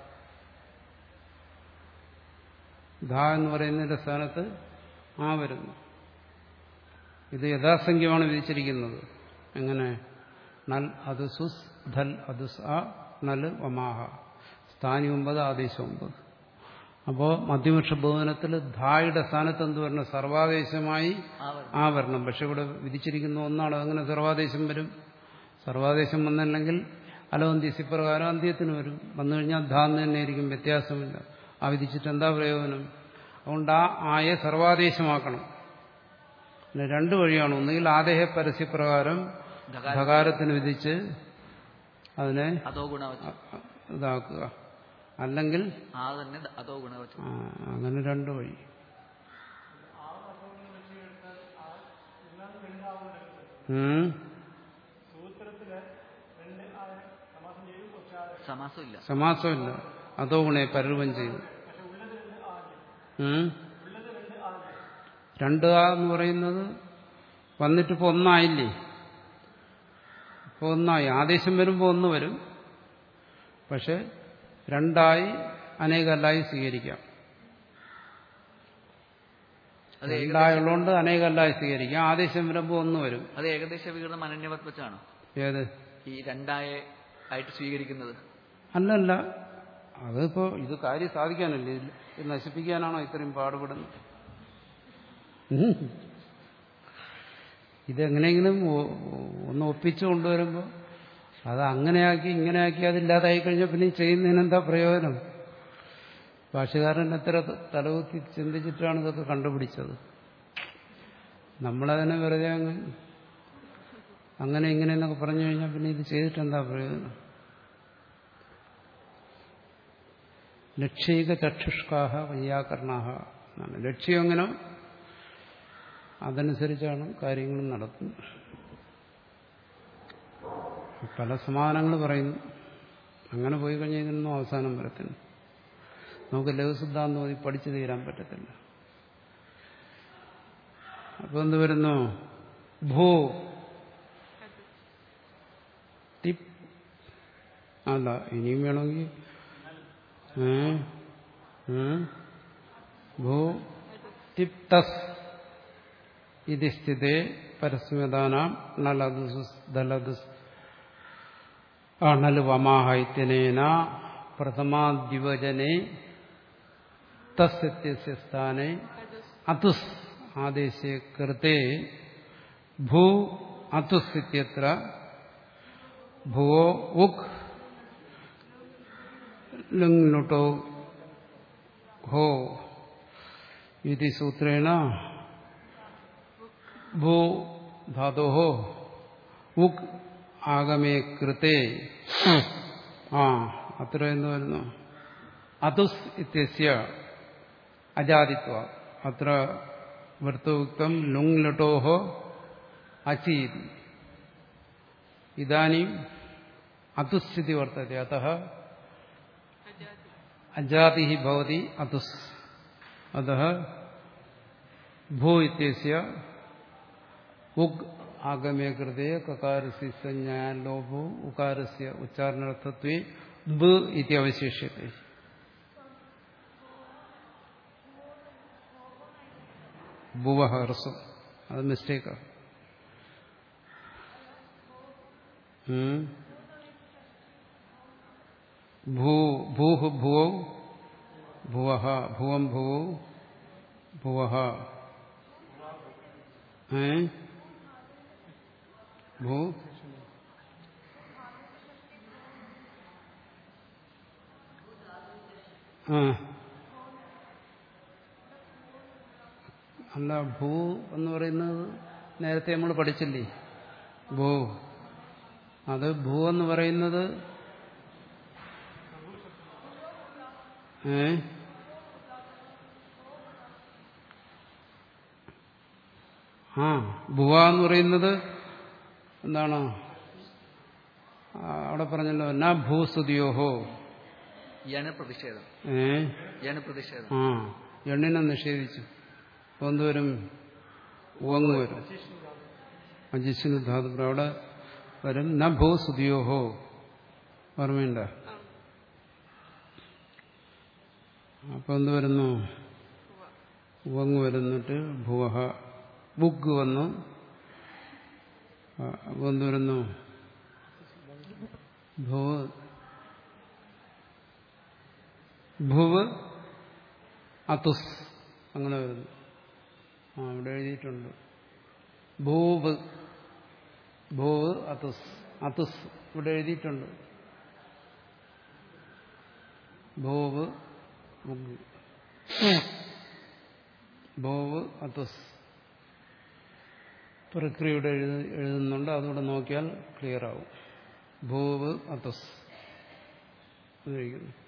ധ എന്ന് പറയുന്നതിന്റെ സ്ഥാനത്ത് ആ വരുന്നു ഇത് യഥാസംഖ്യമാണ് വിധിച്ചിരിക്കുന്നത് എങ്ങനെ നൽ അത് സുസ് ധൽ അത് ആ നൽ വമാഹ സ്ഥാനി ഒമ്പത് ആദേശം ഒമ്പത് അപ്പോൾ മധ്യപക്ഷ ബഹുവനത്തിൽ ധായുടെ സ്ഥാനത്ത് എന്ത് വരണം സർവാദേശമായി ആ വരണം. ആ വരണം പക്ഷെ ഇവിടെ വിധിച്ചിരിക്കുന്ന ഒന്നാണ് അങ്ങനെ സർവാദേശം വരും സർവാദേശം വന്നില്ലെങ്കിൽ അലോന്ത്യസി പ്രകാരം അന്ത്യത്തിന് വരും വന്നു കഴിഞ്ഞാൽ ധാന്ന് തന്നെ ആയിരിക്കും വ്യത്യാസമില്ല ആ വിധിച്ചിട്ട് എന്താ പ്രയോജനം അതുകൊണ്ട് ആ ആയെ സർവാദേശമാക്കണം പിന്നെ രണ്ട് വഴിയാണ് ഒന്നുകിൽ ആദേഹ പരസ്യപ്രകാരം ധകാരം. ധകാരത്തിന് വിധിച്ച് അതിനെ അതോ ഗുണവച്ചു ഇതാക്കുക അല്ലെങ്കിൽ ആ തന്നെ അതോ ഗുണവച്ചു ആ, അങ്ങനെ രണ്ട് വഴി ഉം. സമാസം ഇല്ല സമാസമില്ല അതോ ഗുണേ പരൂപം ചെയ്തു ഉം. രണ്ട് ആ എന്ന് പറയുന്നത് വന്നിട്ടിപ്പോ ഒന്നായില്ലേ ഇപ്പൊ ഒന്നായി ആദേശം വരുമ്പോൾ ഒന്ന് വരും പക്ഷെ രണ്ടായി അനേകല്ലായി സ്വീകരിക്കാം അത് ഏക- രണ്ടായുള്ളതുകൊണ്ട് അനേകല്ലായി സ്വീകരിക്കാം ആദേശം വരുമ്പോൾ ഒന്ന് വരും അത് ഏകദേശ വികൃതം അനന്യവത് വെച്ചാണോ ഏത് ഈ രണ്ടായ ആയിട്ട് സ്വീകരിക്കുന്നത് അല്ലല്ല അതിപ്പോ ഇത് കാര്യം സാധിക്കാനല്ലേ ഇത് ഇത് നശിപ്പിക്കാനാണോ ഇത്രയും പാടുപെടുന്നത് ഉം. ഇതെങ്ങനെയെങ്കിലും ഒ- ഒന്ന് ഒപ്പിച്ചു കൊണ്ടുവരുമ്പോൾ അത് അങ്ങനെയാക്കി ഇങ്ങനെയാക്കി അതില്ലാതായി കഴിഞ്ഞാൽ പിന്നെ ഈ ചെയ്യുന്നതിന് എന്താ പ്രയോജനം ഭാഷകാരൻ എത്ര തലകുത്തി ചിന്തിച്ചിട്ടാണ് ഇതൊക്കെ കണ്ടുപിടിച്ചത് നമ്മളതിനെ വെറുതെ അങ്ങ് അങ്ങനെ ഇങ്ങനെ എന്നൊക്കെ പറഞ്ഞു കഴിഞ്ഞാൽ പിന്നെ ഇത് ചെയ്തിട്ട് എന്താ പ്രയോജനം ലക്ഷ്യൈക ചക്ഷുഷ്കാഹ വൈയാകരണാഹ എന്നാണ് ലക്ഷ്യം എങ്ങനെ അതനുസരിച്ചാണ് കാര്യങ്ങൾ നടത്തുന്നത് പല സമാധാനങ്ങൾ പറയുന്നു അങ്ങനെ പോയി കഴിഞ്ഞാൽ ഇതിനൊന്നും അവസാനം വരത്തില്ല നമുക്ക് ലഘുസിദ്ധാന്തം മതി പഠിച്ചു തീരാൻ പറ്റത്തില്ല അപ്പൊ എന്ത് വരുന്നു ഭൂ ടിപ് അല്ല ഇനിയും വേണമെങ്കിൽ ഏ? ഏ? ഭൂ ടിപ്തസ് ഇത് സ്ഥിതേ പരസ്മൃതാനാം നലദുസ് ദലദുസ് അണല് വമാഹൈത്യനേന പ്രഥമാദ്വിവചനെ തസ്യത്യസ്യ സ്ഥാനെ അതുസ് ആദേശേ കൃത്തെ ഭൂ അതുസ് ഇത്യത്ര ഭുവോ ഉക് ലുങ് ലുട്ടോ ഹോ ഇതി സൂത്രേണ ഭൂ ധാതോ ഉക് ആഗമേ കൃത്തെ ആ അത്ര എന്ന് വരുന്നു അതുസ് ഇത്യസ്യ അജാതിത്വ അത്ര വൃത്തോക്തം ലുങ് ലട്ടോഹോ അചീതി ഇതാനും അതുസ്ഥിതി വർത്തത്തെ അത അജാതി ഭവതി അതുസ് അത ഭൂ ഇത്യസ്യ ഉഗ് ആഗമേ കൃതേ കകാരസ്യ സംജ്ഞാൻ ലോഭോ ഉകാരസ്യ ഉച്ചാരണർത്ഥത്വേ ബ് ഇതി അവശേഷ്യത്തെ ഭുവഹ ഹ്രസ്വം അത് മിസ്റ്റേക്കാണ് ഭൂ ഭൂഹ് ഭുവൗ ഭുവഹ ഭുവം ഭുവൗ ഭുവഹ ഏ ഭൂ ആ അല്ല ഭൂ എന്ന് പറയുന്നത് നേരത്തെ നമ്മൾ പഠിച്ചില്ലേ ഭൂ അത് ഭൂ എന്ന് പറയുന്നത് ഏ ആ ഭുവ എന്ന് പറയുന്നത് എന്താണ് ആ, അവിടെ പറഞ്ഞല്ലോ എന്നാ ഭൂസ്തുതിയോഹോ യണ് പ്രതിഷേധം ഏ യണ് പ്രതിഷേധം ആ എണ്ണിനെ നിഷേധിച്ചു അപ്പൊ എന്തുവരും ഉവങ്ങ് വരും അജിഷിന് ധാതു അവിടെ വരും ന ഭൂ സുതിയോഹോ ഓർമ്മയുണ്ട അപ്പൊ എന്ത് വരുന്നു ഉവങ്ങ് വരുന്നിട്ട് ഭുവഹ ബുഗ് വന്നു ആ, അപ്പൊ എന്ത് വരുന്നു ഭുവ് ഭുവ് അതുസ് അങ്ങനെ വരുന്നു ആ ഇവിടെ എഴുതിയിട്ടുണ്ട് ഭൂവ് ഭൂവ് അതുസ് അതുസ് ഇവിടെ എഴുതിയിട്ടുണ്ട് ഭൂവ് ഉഗ്. ഭൂവ് അതുസ് പ്രക്രിയയുടെ എഴുതി എഴുതുന്നുണ്ട് അതുകൂടെ നോക്കിയാൽ ക്ലിയർ ആവും ഭൂവ് അതുസ് എന്നിരിക്കുന്നു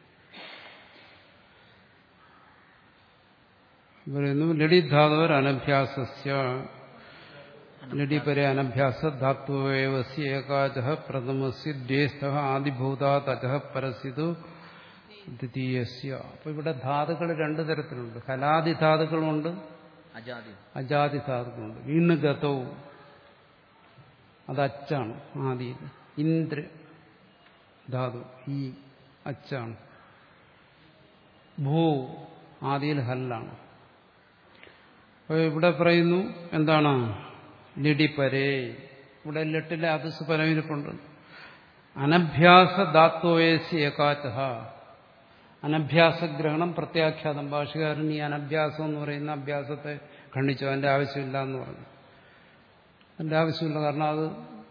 പറയുന്നു ലളിധാതോർ അനഭ്യാസസ്യ ലഡിപരെ അനഭ്യാസ ധാത്വേവസ്യ ഏകാച പ്രഥമസ്യ ദ്വേസ്ഥ ആദിഭൂതാത് അച പരസ്യതു ദ്വിതീയസ്യ അപ്പൊ ഇവിടെ ധാതുക്കൾ രണ്ടു തരത്തിലുണ്ട് ഹലാദി ധാതുക്കളുണ്ട് അജാതി അജാതി ധാതുക്കളുണ്ട് ഇന്ന് ഗതവും അത് അച്ചാണ് ആദ്യം ഇന്ദ്ര ധാതു ഈ അച്ചാണ് ഭൂ ആദിയിൽ ഹല്ലാണ് അപ്പോൾ ഇവിടെ പറയുന്നു എന്താണ് ലിഡിപ്പരേ ഇവിടെ ലെട്ടിലെ അതിസ് പരമിരിപ്പുണ്ട് അനഭ്യാസ ധാത്വേസി ഏകാച്ച അനഭ്യാസഗ്രഹണം പ്രത്യാഖ്യാതം ഭാഷകാരൻ ഈ അനഭ്യാസം എന്ന് പറയുന്ന അഭ്യാസത്തെ ഖണ്ഡിച്ചു അതിന്റെ ആവശ്യമില്ല എന്ന് പറഞ്ഞു അതിന്റെ ആവശ്യമില്ല കാരണം അത്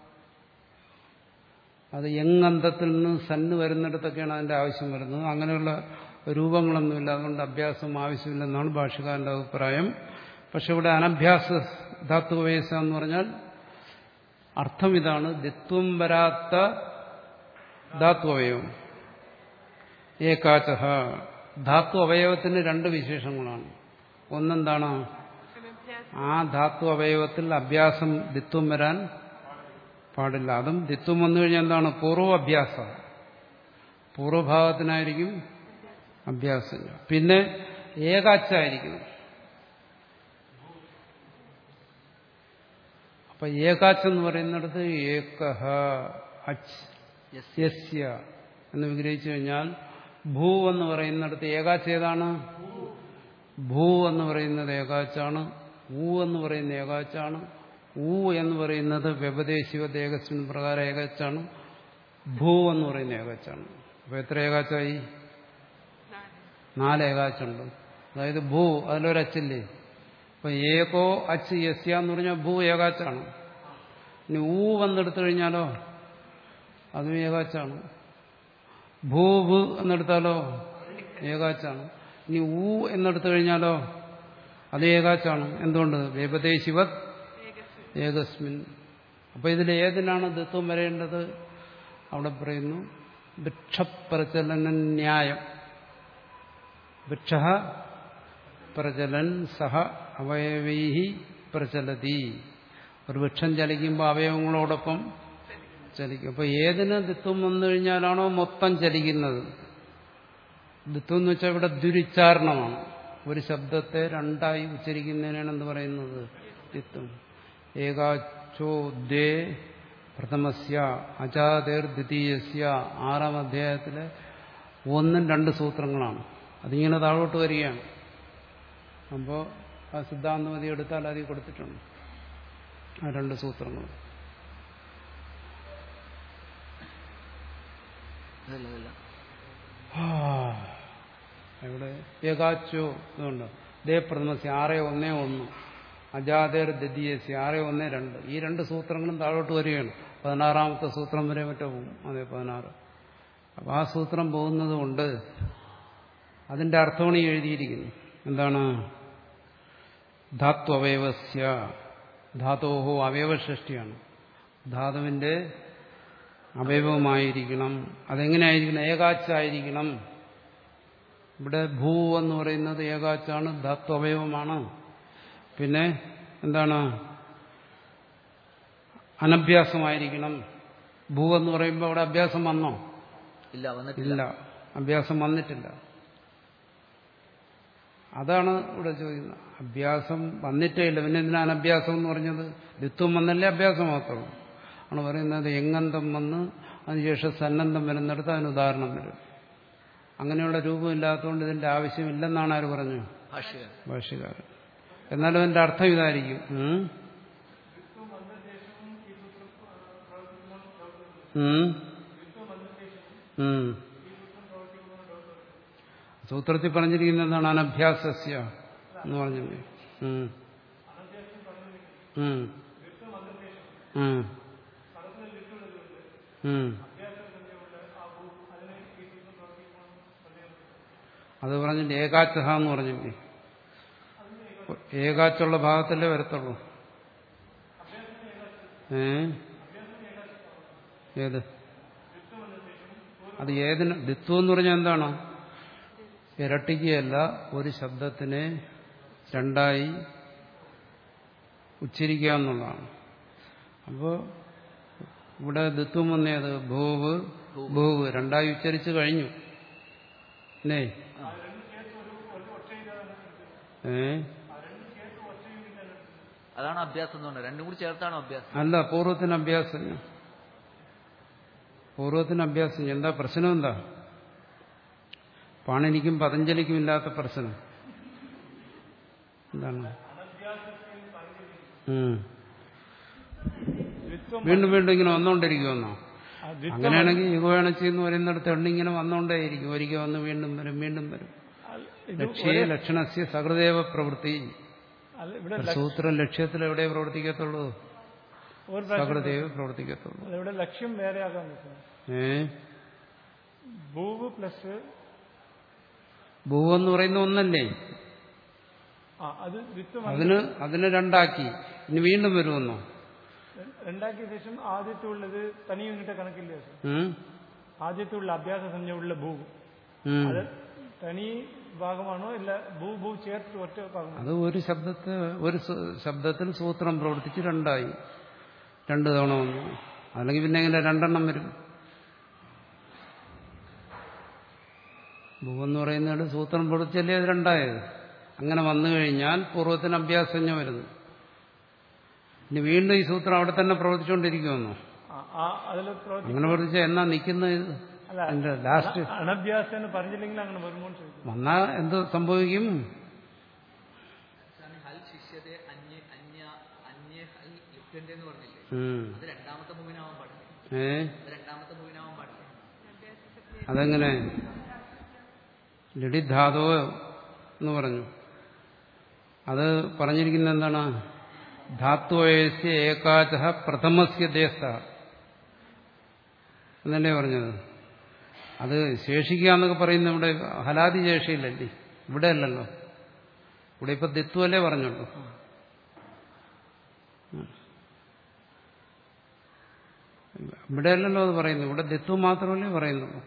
അത് യങ്ങന്തത്തിൽ നിന്ന് സന്ന് വരുന്നിടത്തൊക്കെയാണ് അതിന്റെ ആവശ്യം വരുന്നത് അങ്ങനെയുള്ള രൂപങ്ങളൊന്നുമില്ല അതുകൊണ്ട് അഭ്യാസം ആവശ്യമില്ലെന്നാണ് ഭാഷകാരന്റെ അഭിപ്രായം പക്ഷെ ഇവിടെ അനഭ്യാസ ധാത്തുവേശ എന്ന് പറഞ്ഞാൽ അർത്ഥം ഇതാണ് ദിത്വം വരാത്ത ധാത്വവയവം ഏകാച ധാത്വ അവയവത്തിന് രണ്ട് വിശേഷങ്ങളാണ് ഒന്നെന്താണ് അനഭ്യാസം ആ ധാത്വ അവയവത്തിൽ അഭ്യാസം ദിത്വം വരാൻ പാടില്ല അതും ദിത്വം വന്നു കഴിഞ്ഞാൽ എന്താണ് പൂർവ്വ അഭ്യാസം പൂർവ്വഭാഗത്തിനായിരിക്കും അഭ്യാസം പിന്നെ ഏകാച്ചായിരിക്കണം അപ്പൊ ഏകാച്ച് എന്ന് പറയുന്നിടത്ത് ഏകഹ അച്ച് യെസ് യസ്യ എന്ന് വിഗ്രഹിച്ചു കഴിഞ്ഞാൽ ഭൂ എന്ന് പറയുന്നിടത്ത് ഏകാച്ച് ഏതാണ് ഭൂ എന്ന് പറയുന്നത് ഏകാച്ചാണ് ഊ എന്ന് പറയുന്ന ഏകാച്ചാണ് ഊ എന്ന് പറയുന്നത് വ്യപദേശിവ ദേഹസ്വിൻ പ്രകാരം ഏകാച്ചാണ് ഭൂ എന്ന് പറയുന്ന ഏകാച്ചാണ് അപ്പൊ എത്ര ഏകാച്ചായി നാല് നാല് ഏകാച്ചുണ്ട് അതായത് ഭൂ അതിലൊരച്ചില്ലേ അപ്പൊ ഏകോ അച്ച് യസ്യ എന്ന് പറഞ്ഞാൽ ഭൂ ഏകാച്ചാണ് ഇനി ഊ വന്നെടുത്തു കഴിഞ്ഞാലോ അതും ഏകാച്ചാണ് ഭൂവ് എന്നെടുത്താലോ ഏകാച്ചാണ് ഇനി ഊ എന്നെടുത്തു കഴിഞ്ഞാലോ അത് ഏകാച്ചാണ് എന്തുകൊണ്ട് വ്യപദേശിവത് ഏകസ്വരം ഏകസ്മിൻ അപ്പൊ ഇതിൽ ഏതിനാണ് ദത്വം വരേണ്ടത് അവിടെ പറയുന്നു വൃക്ഷപ്രചലന ന്യായം വൃക്ഷ പ്രചലൻ സഹ അവയവൈ പ്രചലതി ഒരു വൃക്ഷം ചലിക്കുമ്പോൾ അവയവങ്ങളോടൊപ്പം ചലിക്കും അപ്പൊ ഏതിന് ദിത്വം വന്നു കഴിഞ്ഞാലാണോ മൊത്തം ചലിക്കുന്നത് ദിത്വം എന്ന് വെച്ചാൽ ഇവിടെ ദുരുച്ചാരണമാണ് ഒരു ശബ്ദത്തെ രണ്ടായി ഉച്ചരിക്കുന്നതിനാണ് എന്ത് പറയുന്നത് ദിത്വം ഏകാച്ചോ ദേ പ്രഥമസ്യ അജാതേർ ദ്വിതീയസ്യ ആറാം അധ്യായത്തിലെ ഒന്നും രണ്ട് സൂത്രങ്ങളാണ് അതിങ്ങനെ താഴോട്ട് വരികയാണ് അപ്പോൾ ആ സിദ്ധാന്തമതി എടുത്താൽ അതിൽ കൊടുത്തിട്ടുണ്ട് ആ രണ്ട് സൂത്രങ്ങൾ അതല്ല അതല്ല ആ, ഇവിടെ ഏകാച്ചോ ഇതുണ്ട് ദേ പ്രഥമസ്യ ആറ് ഒന്ന് ഒന്ന് അജാതേർ ദദ്യസി ആറ് ഒന്ന് രണ്ട് ഈ രണ്ട് സൂത്രങ്ങളും താഴോട്ട് വരികയാണ് പതിനാറാമത്തെ സൂത്രം വരെ മറ്റോ പോകും അതെ പതിനാറ് അപ്പം ആ സൂത്രം പോകുന്നത് കൊണ്ട് അതിന്റെ അർത്ഥമാണ് ഈ എഴുതിയിരിക്കുന്നത് എന്താണ് ധാത്വവയവസ്യ ധാതോഹോ അവയവസൃഷ്ടിയാണ് ധാതുവിന്റെ അവയവമായിരിക്കണം അതെങ്ങനെയായിരിക്കണം ഏകാച്ചായിരിക്കണം ഇവിടെ ഭൂ എന്ന് പറയുന്നത് ഏകാച്ചാണ് ധാത്വ അവയവമാണ് പിന്നെ എന്താണ് അനഭ്യാസമായിരിക്കണം ഭൂ എന്ന് പറയുമ്പോൾ അവിടെ അഭ്യാസം വന്നോ ഇല്ല വന്നിട്ടില്ല ഇല്ല അഭ്യാസം വന്നിട്ടില്ല അതാണ് ഇവിടെ ചോദിക്കുന്നത് അഭ്യാസം വന്നിട്ടേ ഇല്ല പിന്നെ എന്തിനാ അനഭ്യാസം എന്ന് പറഞ്ഞത് ദ്വിത്വം വന്നല്ലേ അഭ്യാസം മാത്രമേ ആണ് പറയുന്നത് എങ്ങന്തം വന്ന് അതിനുശേഷം സന്നദ്ധം വരുന്നിടത്ത് അതിന് ഉദാഹരണം വരും അങ്ങനെയുള്ള രൂപമില്ലാത്തതുകൊണ്ട് ഇതിന്റെ ആവശ്യമില്ലെന്നാണ് ആര് പറഞ്ഞു ഭാഷ്യകാരൻ ഭാഷ്യകാരൻ എന്നാലും അതിന്റെ അർത്ഥം ഇതായിരിക്കും ഉം? ഉം? ഉം. സൂത്രത്തിൽ പറഞ്ഞിരിക്കുന്നത് എന്താണ് അനഭ്യാസസ്യ എന്ന് പറഞ്ഞത് ഉം. ഉം. ഉം. ഉം. അത് പറഞ്ഞിട്ട് ഏകാച്ചഹ എന്ന് പറഞ്ഞില്ലേ ഏകാച്ചുള്ള ഭാഗത്തല്ലേ വരത്തുള്ളൂ ഏ ഏത് അത് ഏതിന് ദിത്വം എന്ന് പറഞ്ഞാൽ എന്താണ് ഇരട്ടിക്കുകയല്ല ഒരു ശബ്ദത്തിനെ രണ്ടായി ഉച്ചരിക്കുക എന്നുള്ളതാണ് അപ്പോൾ ഇവിടെ ദിത്വം വന്നേത് ഭൂവ് ഭൂവ് രണ്ടായി ഉച്ചരിച്ചു കഴിഞ്ഞു അല്ലേ ഏ അതാണ് അഭ്യാസം എന്ന് പറഞ്ഞത് രണ്ടും കൂടി ചേർത്താണ് അഭ്യാസം അല്ല പൂർവ്വത്തിന് അഭ്യാസം പൂർവ്വത്തിന് അഭ്യാസം എന്താ പ്രശ്നം എന്താ പാണിനിക്കും പതഞ്ജലിക്കും ഇല്ലാത്ത പ്രശ്നം എന്താണ് ഉം. ദ്വിത്വം വീണ്ടും വീണ്ടും ഇങ്ങനെ വന്നുകൊണ്ടിരിക്കുമെന്നോ ആ, ദ്വിത്വം അങ്ങനെയാണെങ്കിൽ യുഗവേണച്ചി എന്ന് പറയുന്നിടത്ത് എണ്ണ ഇങ്ങനെ വന്നുകൊണ്ടേയിരിക്കും ഒരിക്കൽ വന്ന് വീണ്ടും വരും വീണ്ടും വരും അല്ല, ഇത് ലക്ഷ്യ ലക്ഷണസ്യ സഹൃദേവ പ്രവൃത്തി അല്ല, ഇവിടെ ഒരു ലക്ഷ- സൂത്രം ലക്ഷ്യത്തിൽ എവിടെ പ്രവർത്തിക്കത്തുള്ളൂ ഒരു പ്രാവശ്യം സഹൃദേവ പ്രവർത്തിക്കത്തുള്ളൂ അല്ല, ഇവിടെ ലക്ഷ്യം വേറെ ആകാൻ പറ്റും ഏ ഭൂവ് പ്ലസ് ഭൂവെന്ന് പറയുന്ന ഒന്നല്ലേ ആ അത് ദ്വിത്വം അതിന് അതിനെ രണ്ടാക്കി ഇനി വീണ്ടും വരുമെന്നോ രണ്ടാക്കിയ ശേഷം ആദ്യത്തെ ഉള്ളത് തനി യൂണിറ്റ് കണക്കില്ല സർ ഉം? ആദ്യത്തെ ഉള്ള അഭ്യാസ സംജ്ഞ ഉള്ള ഭൂ ഉം. അത് തനി ഭാഗമാണോ ഇല്ല ഭൂ ഭൂ ചേർത്ത് ഒറ്റ ഭാഗമാണോ അത് ഒരു ശബ്ദത്തെ ഒരു സ- ശബ്ദത്തിൽ സൂത്രം പ്രവർത്തിച്ച് രണ്ടായി രണ്ട് തവണ വന്നു അല്ലെങ്കിൽ പിന്നെ എങ്ങനെ രണ്ടെണ്ണം വരും ഭൂവെന്ന് പറയുന്നത് സൂത്രം പ്രവർത്തിച്ചല്ലേ അത് രണ്ടായത് അങ്ങനെ വന്നു കഴിഞ്ഞാൽ പൂർവ്വത്തിന് അഭ്യാസജ്ഞ വരുന്നു ഇനി വീണ്ടും ഈ സൂത്രം അവിടെ തന്നെ പ്രവർത്തിച്ചുകൊണ്ടിരിക്കുമെന്നോ ആ, ആ അതിൽ പ്രവർത്തി അങ്ങനെ പ്രവർത്തിച്ചാൽ എന്നാ നിൽക്കുന്നത് ഇത് അല്ല എന്റെ ലാസ്റ്റ് അണഭ്യാസം എന്ന് പറഞ്ഞില്ലെങ്കിൽ അങ്ങനെ വരുമോ എന്ന് ചോദിക്കും വന്നാ എന്ത് സംഭവിക്കും സ്വാമി ഹൽ ശിഷ്യതെ അന്യ അന്യ അന്യ ഹൽ ലിപ്യന്റെ എന്ന് പറഞ്ഞില്ലേ ഉം. അത് രണ്ടാമത്തെ മൂവിനാവാൻ പാടില്ല ഏ അത് രണ്ടാമത്തെ മൂവിനാവാൻ പാടില്ല അതെങ്ങനെ ലഡിധാതോ എന്ന് പറഞ്ഞു അത് പറഞ്ഞിരിക്കുന്നത് എന്താണ് ധാത്വയസ്യ ഏകാച പ്രഥമസ്യ ദേശ എന്നല്ലേ പറഞ്ഞത് അത് ശേഷിക്കുക എന്നൊക്കെ പറയുന്ന ഇവിടെ ഹലാദി ശേഷിയില്ലല്ലേ ഇവിടെ അല്ലല്ലോ ഇവിടെ ഇപ്പൊ ദിത്വല്ലേ പറഞ്ഞുള്ളൂ ഇവിടെ അല്ലല്ലോ അത് പറയുന്നു ഇവിടെ ദിത്വം മാത്രമല്ലേ പറയുന്നുള്ളൂ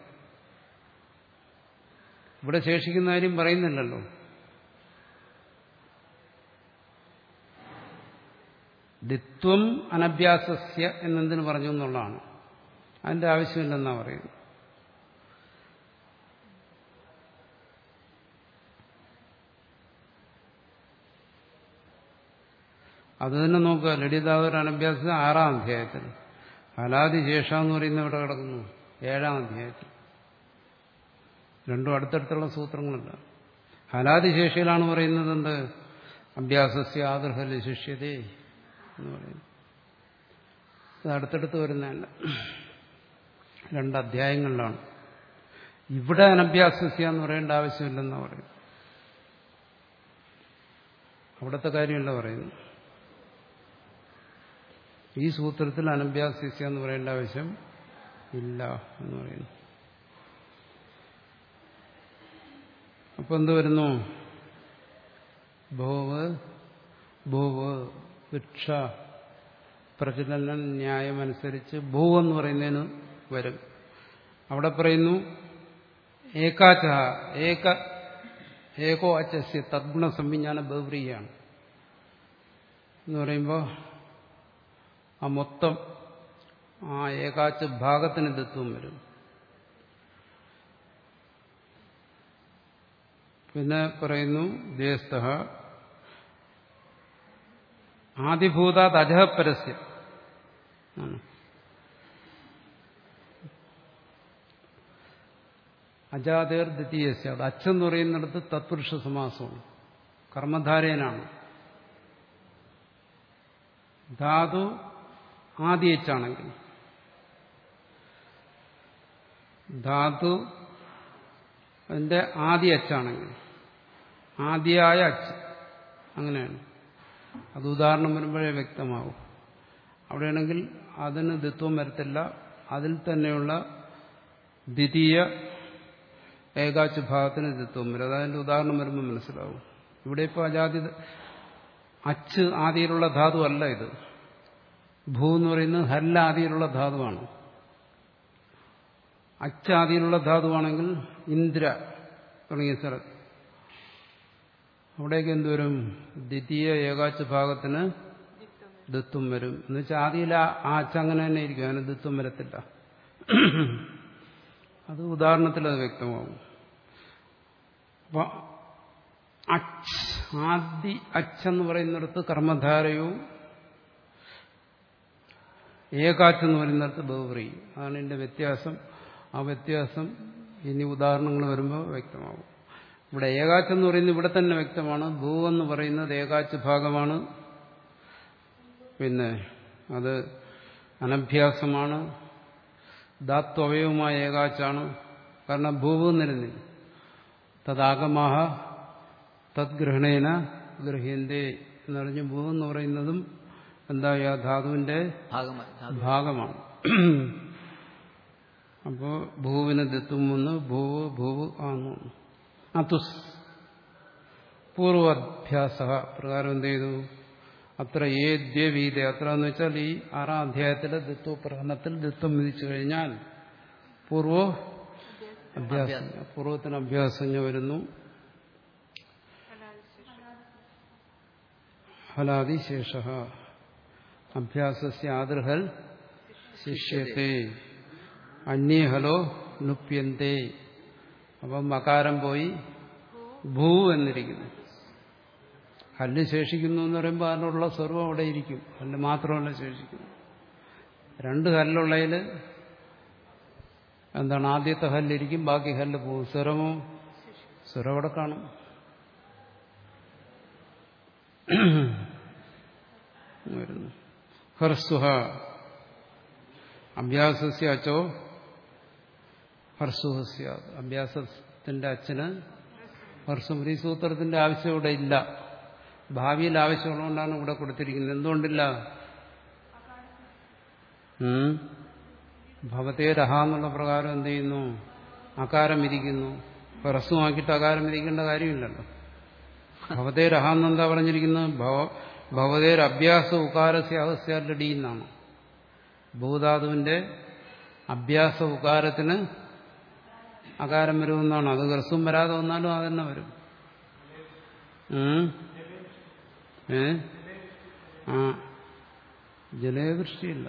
ഇവിടെ ശേഷിക്കുന്ന കാര്യം പറയുന്നില്ലല്ലോ ദിത്വം അനഭ്യാസസ്യ എന്നെന്തിനു പറഞ്ഞു എന്നുള്ളതാണ് അതിന്റെ ആവശ്യമില്ലെന്നാ പറയുന്നത് അത് തന്നെ നോക്കുക ലളിതാവർ അനഭ്യാസം ആറാം അധ്യായത്തിൽ ഹലാദി ശേഷ എന്ന് പറയുന്ന ഇവിടെ കിടക്കുന്നു ഏഴാം അധ്യായത്തിൽ രണ്ടും അടുത്തടുത്തുള്ള സൂത്രങ്ങളല്ല ഹലാദി ശേഷിയിലാണ് പറയുന്നത് എന്ത് അഭ്യാസസ്യ ആദർഹല ശിഷ്യതേ എന്ന് പറയുന്നു ഇത് അടുത്തടുത്ത് വരുന്നതല്ല രണ്ട് അധ്യായങ്ങളിലാണ് ഇവിടെ അനഭ്യാസസ്യ എന്ന് പറയേണ്ട ആവശ്യമില്ലെന്നാണ് പറയുന്നത് അവിടുത്തെ കാര്യമല്ല പറയുന്നു ഈ സൂത്രത്തിൽ അനഭ്യാസസ്യ എന്ന് പറയേണ്ട ആവശ്യം ഇല്ല എന്ന് പറയുന്നു അപ്പൊ എന്ത് വരുന്നു ഭോവ് ഭൂവ് ഭിക്ഷ പ്രചലന ന്യായമനുസരിച്ച് ഭൂവ് എന്ന് പറയുന്നതിന് വരും അവിടെ പറയുന്നു ഏകാച ഏക ഏകോ അച്ചസ്യ തദ്ഗുണ സംവിജ്ഞാന ബഹുപ്രിയാണ് എന്ന് പറയുമ്പോൾ ആ മൊത്തം ആ ഏകാച്ച ഭാഗത്തിന് ദത്വം വരും പിന്നെ പറയുന്നു ദേശസ്ഥ ആദിഭൂതാത് അജഹപരസ്യ ആണ് അജാതേർ ദ്വിതീയസ്യ അവിടെ അച്ഛെന്ന് പറയുന്നിടത്ത് തത്പുരുഷ സമാസമാണ് കർമ്മധാരയനാണ് ധാതു ആദ്യച്ചാണെങ്കിൽ ധാതു അതിന്റെ ആദ്യ അച്ചാണെങ്കിൽ ആദ്യമായ അച്ച് അങ്ങനെയാണ് അത് ഉദാഹരണം വരുമ്പോഴേ വ്യക്തമാവും അവിടെയാണെങ്കിൽ അതിന് ദിത്വം വരത്തില്ല അതിൽ തന്നെയുള്ള ദ്വിതീയ ഏകാച്ച് ഭാഗത്തിന് ദിത്വം വരും അതതിന്റെ ഉദാഹരണം വരുമ്പോൾ മനസ്സിലാവും ഇവിടെ ഇപ്പോൾ അജാതി അച്ച് ആദിയിലുള്ള ധാതു അല്ല ഇത് ഭൂ എന്ന് പറയുന്നത് ഹല്ല ആദിയിലുള്ള ധാതുവാണ് അച്ചാദിയിലുള്ള ധാതുവാണെങ്കിൽ ഇന്ദ്ര തുടങ്ങിയ സ്ഥലത്ത് അവിടേക്ക് എന്തുവരും ദ്വിതീയ ഏകാച്ച ഭാഗത്തിന് ദത്വം വരും എന്ന് വെച്ചാൽ ആദ്യയിൽ ആ അച്ച അങ്ങനെ തന്നെ ഇരിക്കും അതിന് ദത്വം വരത്തില്ല അത് ഉദാഹരണത്തിൽ അത് വ്യക്തമാവും അപ്പൊ അച്ച് ആദ്യ അച്ചെന്ന് പറയുന്നിടത്ത് കർമ്മധാരയവും ഏകാച്ചെന്ന് പറയുന്നിടത്ത് ബഹുപ്രിയും അതാണ് ഇതിന്റെ വ്യത്യാസം ആ വ്യത്യാസം ഇനി ഉദാഹരണങ്ങൾ വരുമ്പോൾ വ്യക്തമാകും ഇവിടെ ഏകാച്ച് എന്ന് പറയുന്നത് ഇവിടെ തന്നെ വ്യക്തമാണ് ഭൂ എന്ന് പറയുന്നത് ഏകാച്ച് ഭാഗമാണ് പിന്നെ അത് അനഭ്യാസമാണ് ധാത്വയവുമായ ഏകാച്ചാണ് കാരണം ഭൂവ് നിരുന്നില്ല തദാഗമാഹ തദ്ഗ്രഹണേന ഗ്രഹ്യന്തേ എന്നറിഞ്ഞ് ഭൂ എന്ന് പറയുന്നതും എന്താ ആ ധാതുവിന്റെ ഭാഗമായി ധാതു. ഭാഗമാണ് അപ്പോ ഭൂവിന് ദത്തും വന്ന് ഭൂവ് ഭൂവ് ആന്നു അതുസ് പൂർവാഭ്യാസ പ്രകാരം എന്ത് ചെയ്തു അത്ര ഏ ദ്വീത അത്ര എന്ന് വെച്ചാൽ ഈ ആറാം അധ്യായത്തിലെ ദത്വ പ്രകടനത്തിൽ ദത്വം വിധിച്ചു കഴിഞ്ഞാൽ പൂർവോ അഭ്യാസം പൂർവത്തിന് അഭ്യാസം വരുന്നു ഫലാദിശേഷ അഭ്യാസസ്യ ആദൃഹൽ ശിഷ്യത്തെ അന്യേ ഹലോ നുപ്യന്തേ അപ്പം മകാരം പോയി ഭൂ എന്നിരിക്കുന്നു ഹല്ല് ശേഷിക്കുന്നു എന്ന് പറയുമ്പോൾ അതിനുള്ള സർവം അവിടെ ഇരിക്കും ഹല്ല് മാത്രമല്ല ശേഷിക്കുന്നു രണ്ട് ഹല്ലുള്ളതിൽ എന്താണ് ആദ്യത്തെ ഹല്ലിരിക്കും ബാക്കി ഹല്ല് പോകും സ്വരമോ സ്വരം അവിടെ കാണും വരുന്നു ഹർസുഹ അഭ്യാസസ്യ അച്ചോ ഹർസുഹസ്യ അഭ്യാസത്തിന്റെ അച്ഛന് ഹർസും ഈ സൂത്രത്തിന്റെ ആവശ്യം ഇവിടെ ഇല്ല ഭാവിയിൽ ആവശ്യമുള്ളതുകൊണ്ടാണ് ഇവിടെ കൊടുത്തിരിക്കുന്നത് എന്തുകൊണ്ടില്ല ഉം? ഭവതേ രഹ എന്നുള്ള പ്രകാരം എന്ത് ചെയ്യുന്നു അകാരം ഇരിക്കുന്നു ഹ്രസ്വമാക്കിയിട്ട് അകാരം ഇരിക്കേണ്ട കാര്യമില്ലല്ലോ ഭവതേ രഹ എന്നെന്താ പറഞ്ഞിരിക്കുന്നത് ഭവ- ഭവതേർ അഭ്യാസ ഉകാരസ്യ അവസ്ഥയല്ലടി എന്നാണ് ഭൂധാതുവിന്റെ അഭ്യാസ ഉകാരത്തിന് അകാരം വരുമെന്നാണ് അത് ഹ്രസ്വം വരാതെ വന്നാലും അത് തന്നെ വരും ഉം? ഏ ആ ജലവൃഷ്ടിയില്ല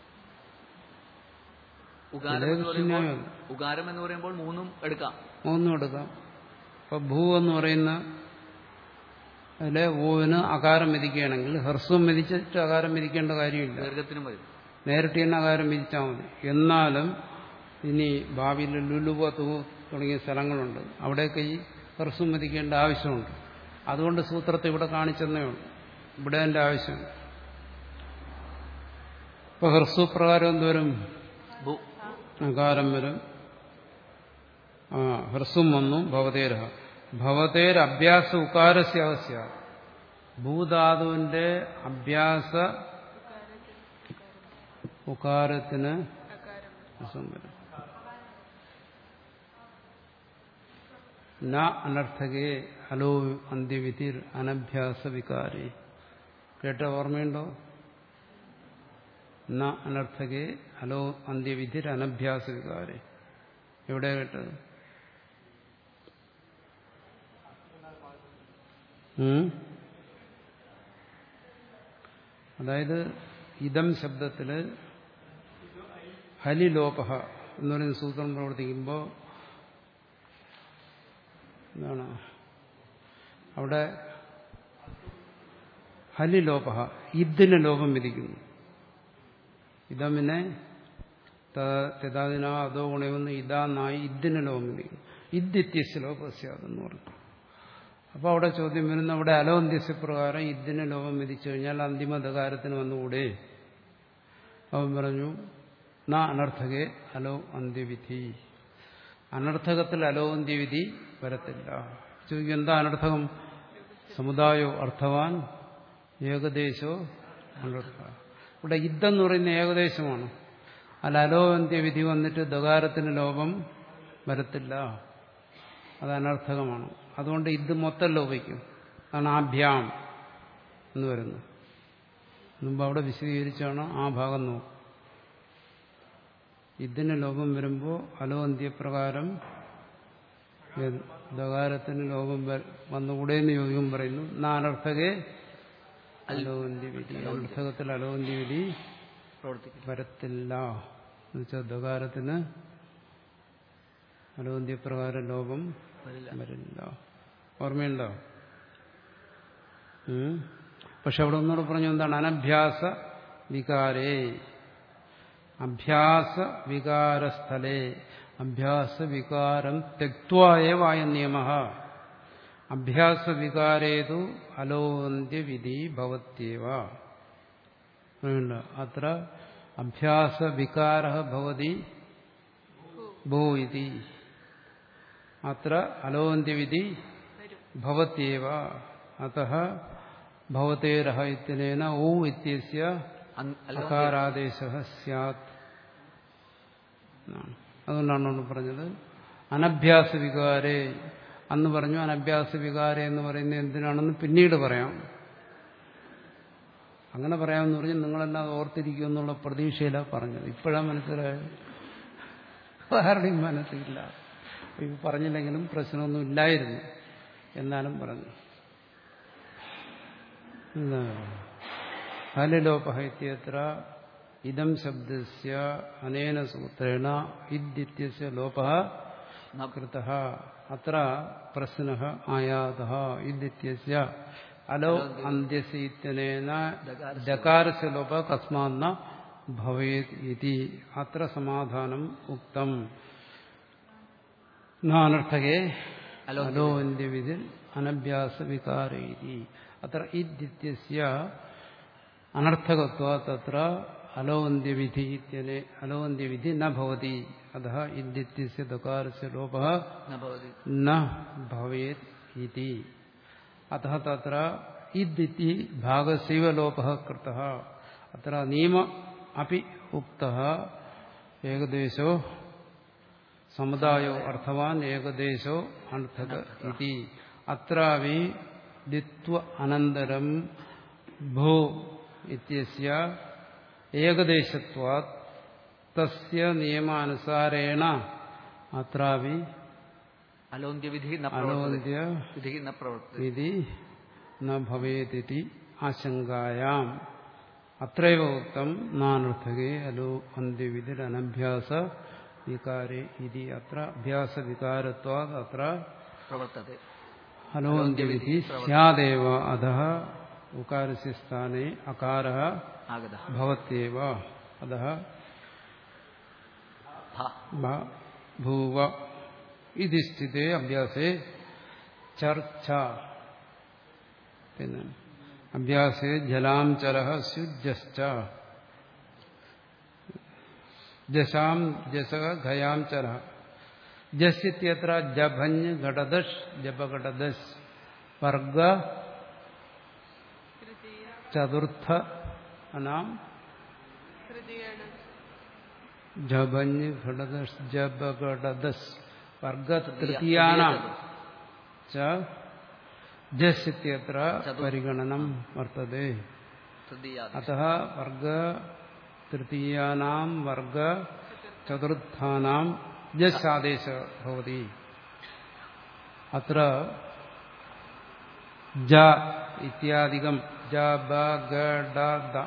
ഉകാരം എന്ന് പറയുമ്പോൾ ഉകാരം എന്ന് പറയുമ്പോൾ മൂന്നും എടുക്കാം മൂന്നും എടുക്കാം ഇപ്പൊ ഭൂ എന്ന് പറയുന്ന അതിലെ ഊവിന് അകാരം വിധിക്കുകയാണെങ്കിൽ ഹ്രസ്വം വിധിച്ചിട്ട് അകാരം വിധിക്കേണ്ട കാര്യമില്ല ദീർഘത്തിനും വരും നേരിട്ട് തന്നെ അകാരം വിധിച്ചാൽ മതി എന്നാലും ഇനി ഭാവിയിൽ ലുലുവ തൂ തുടങ്ങിയ സ്ഥലങ്ങളുണ്ട് അവിടെയൊക്കെ ഈ ഹ്രസ്വം വിധിക്കേണ്ട ആവശ്യമുണ്ട് അതുകൊണ്ട് സൂത്രത്തെ ഇവിടെ കാണിച്ചെന്നേ ഉള്ളൂ ഇവിടെ അതിന്റെ ആവശ്യമുണ്ട് ഇപ്പൊ ഹ്രസ്വപ്രകാരം എന്തുവരും ഭൂ അകാരം വരും ആ ഹ്രസ്വം വന്നു ഭവതേര ഭവതേർ അഭ്യാസ ഉകാരസ്യ അവസ്യ ഭൂധാതുവിന്റെ അഭ്യാസ ഉകാരത്തിന് ഹ്രസ്വം വരും ന അനർത്ഥകേ അലോ അന്ത്യവിധിർ അനഭ്യാസ വികാരേ കേട്ട ഓർമ്മയുണ്ടോ ന അനർത്ഥകേ അലോ അന്ത്യവിധിർ അനഭ്യാസ വികാരേ എവിടെ കേട്ടത് ഉം? അതായത് ഇതം ശബ്ദത്തില് ഹലിലോപഹ എന്ന് പറയുന്ന സൂത്രം പ്രവർത്തിക്കുമ്പോൾ എന്താണ് അവിടെ ഹലിലോപഹ ഇദ്ദിന് ലോപം വിധിക്കുന്നു ഇതമിനെ തെതാദിന അതോ ഗുണമെന്ന് ഇതാ നായി ഇദ്ദിന് ലോപം വിധിക്കുന്നു ഇദ്ദിത്യസ്യ ലോപസ്യാതെന്ന് പറഞ്ഞു അപ്പോൾ അവിടെ ചോദ്യം വരുന്ന അവിടെ അലോന്ത്യസ്യ പ്രകാരം ഇദ്ദിന് ലോപം വിധിച്ചു കഴിഞ്ഞാൽ അന്തിമ ദകാരത്തിന് വന്നുകൂടെ അവൻ പറഞ്ഞു ന അനർത്ഥകെ അലോ അന്ത്യവിധി അനർത്ഥകത്തിൽ അലോ അന്ത്യവിധി വരത്തില്ല ചോദിക്കും എന്താ അനർത്ഥകം സമുദായോ അർത്ഥവാൻ ഏകദേശോ അനർത്ഥ ഇവിടെ ഇദ്ദെന്ന് പറയുന്ന ഏകദേശമാണ് അല്ല അലോ അന്ത്യവിധി വന്നിട്ട് ദകാരത്തിന് ലോപം വരത്തില്ല അത് അനർത്ഥകമാണ് അതുകൊണ്ട് ഇത് മൊത്തം ലോപിക്കും അതാണ് ആഭ്യാം എന്ന് വരുന്നത് മുമ്പ് അവിടെ വിശദീകരിച്ചാണ് ആ ഭാഗം നോക്കും ഇതിന് ലോപം വരുമ്പോൾ അലോ അന്ത്യപ്രകാരം ദകാരത്തിന് ലോകം വന്നുകൂടെ എന്ന് യോഗം പറയുന്നു നാനർത്ഥകെ അലോന്ത്യവിധി അനർത്ഥകത്തിൽ അലോന്ത്യവിധി പ്രവർത്തിക്കും വരത്തില്ല എന്നുവെച്ചാൽ ദകാരത്തിന് അലോന്ത്യപ്രകാരം ലോകം വരില്ല വരില്ല ഓർമ്മയുണ്ടോ ഉം? പക്ഷെ അവിടെ ഒന്നുകൂടെ പറഞ്ഞു എന്താണ് അനഭ്യാസ വികാരേ അഭ്യാസ വികാരസ്ഥലേ അഭ്യാസവികാരം തെക്വായ നിയമ അഭ്യാസവികാരേതു അലോന്ത്യവിധി ഭവത്യവ വേണ്ട അത്ര അഭ്യാസവികാര ഭവതി ഭൂ ഇതി അത്ര അലോന്ത്യവിധി ഭവത്യവ അത ഭവതേരഹ ഇത്യനേന ഊ ഇത്യസ്യ അൻ- അല്ലോ- അകാരാദേശ സ്യാത് എന്നാണ്. അതുകൊണ്ടാണ് നമ്മൾ പറഞ്ഞത് അനഭ്യാസ വികാരെ അന്ന് പറഞ്ഞു അനഭ്യാസ വികാരെ എന്ന് പറയുന്നത് എന്തിനാണെന്ന് പിന്നീട് പറയാം അങ്ങനെ പറയാമെന്ന് പറഞ്ഞ് നിങ്ങളെല്ലാം ഓർത്തിരിക്കും എന്നുള്ള പ്രതീക്ഷയിലാണ് പറഞ്ഞത് ഇപ്പോഴാണ് മനസ്സിലായത് ആരുടെയും മനസ്സിലില്ല ഇത് പറഞ്ഞില്ലെങ്കിലും പ്രശ്നമൊന്നും ഇല്ലായിരുന്നു എന്നാലും പറഞ്ഞു ഫലലോപ ഇത്യത്ര ഇതം ശബ്ദസ്യ അനേന സൂത്രേണ ഇദ്യത്യസ്യ ലോപ ന- കൃത അത്ര പ്രശ്ന ആയാത ഇദ്യത്യസ്യ അലോ അന്ത്യസ്യ ഇത്യനേന ദകാരസ്യ ലോപ കസ്മാന്ന ഭവേത് ഇതി അത്ര സമാധാനം ഉക്തം നാനർത്ഥകേ അലോ അലോ അന്ത്യവിധിൽ അനഭ്യാസ വികാരൈതി അത്ര ഇദ്യത്യസ്യ അനർത്ഥകത്വ തത്ര അലോന്ത്യവിധി ഇത്യനെ അലോന്ത്യവിധി ന ഭവതി അത ഇദ്യത്യസ്യ ദകാരസ്യ ലോപ ന ഭവതി ന ഭവേത് ഇതി അത തത്ര ഇദ്ദിതി ഭാഗസ്യവ ലോപ കൃത അത്ര നിയമ അപ്പി ഉക്ത ഏകദേശോ സമുദായോ അർത്ഥവാൻ ഏകദേശോ അർത്ഥക ഇതി അത്രാവി ദിത്വ അനന്തരം ഭൂ ഇത്യസ്യ ഏകദേശത്വാ തസ്യ നിയമാനുസാരേണ അത്രാവി അലോന്ത്യവിധി ന പ്രവർത്തതി അലോന്ത്യ വിധി ന പ്രവർത്തതി ഇതി ന ഭവേതിതി ആശങ്കായാം അത്രൈവ ഉക്തം നാനർത്ഥകേ അലോ അന്ത്യവിധിരനഭ്യാസ വികാരേ ഇതി അത്ര അഭ്യാസ വികാരത്വാത് അത്ര പ്രവർത്തത്തെ അലോ അന്ത്യവിധി സ്യാദേവ അധ ഉകാരസ്യ സ്ഥാനെ അകാര ആഗത ഭവത്യവ അധ ഭ ഭ- ഭൂവ ഇതി സ്ഥിതേ അഭ്യാസേ ചർച്ച പിന്നെ അഭ്യാസേ ജലാം ചര സ്യുജശ്ച ജശാം ജസ ഖയാം ചര ജസ് ഇത്യത്ര ജഭഞ്ഞ് ഘടദശ് ജപഘടദശ് വർഗ തൃതീയ ചതുർത്ഥ അനാം തൃതീയാണ് ജഭഞ്ഞ് ഘടദശ് ജപഘടദശ് വർഗ തൃതീയാനാം ച ജസ് ഇത്യത്ര പരിഗണനം വർത്തते തൃതീയാ അतः വർഗ തൃതീയാനാം വർഗ ചതുർത്ഥാനാം ജസ് ആദേശ ഭവതി അത്ര ജ ഇത്യാദികം ജ ബ ഗ ഡ ദ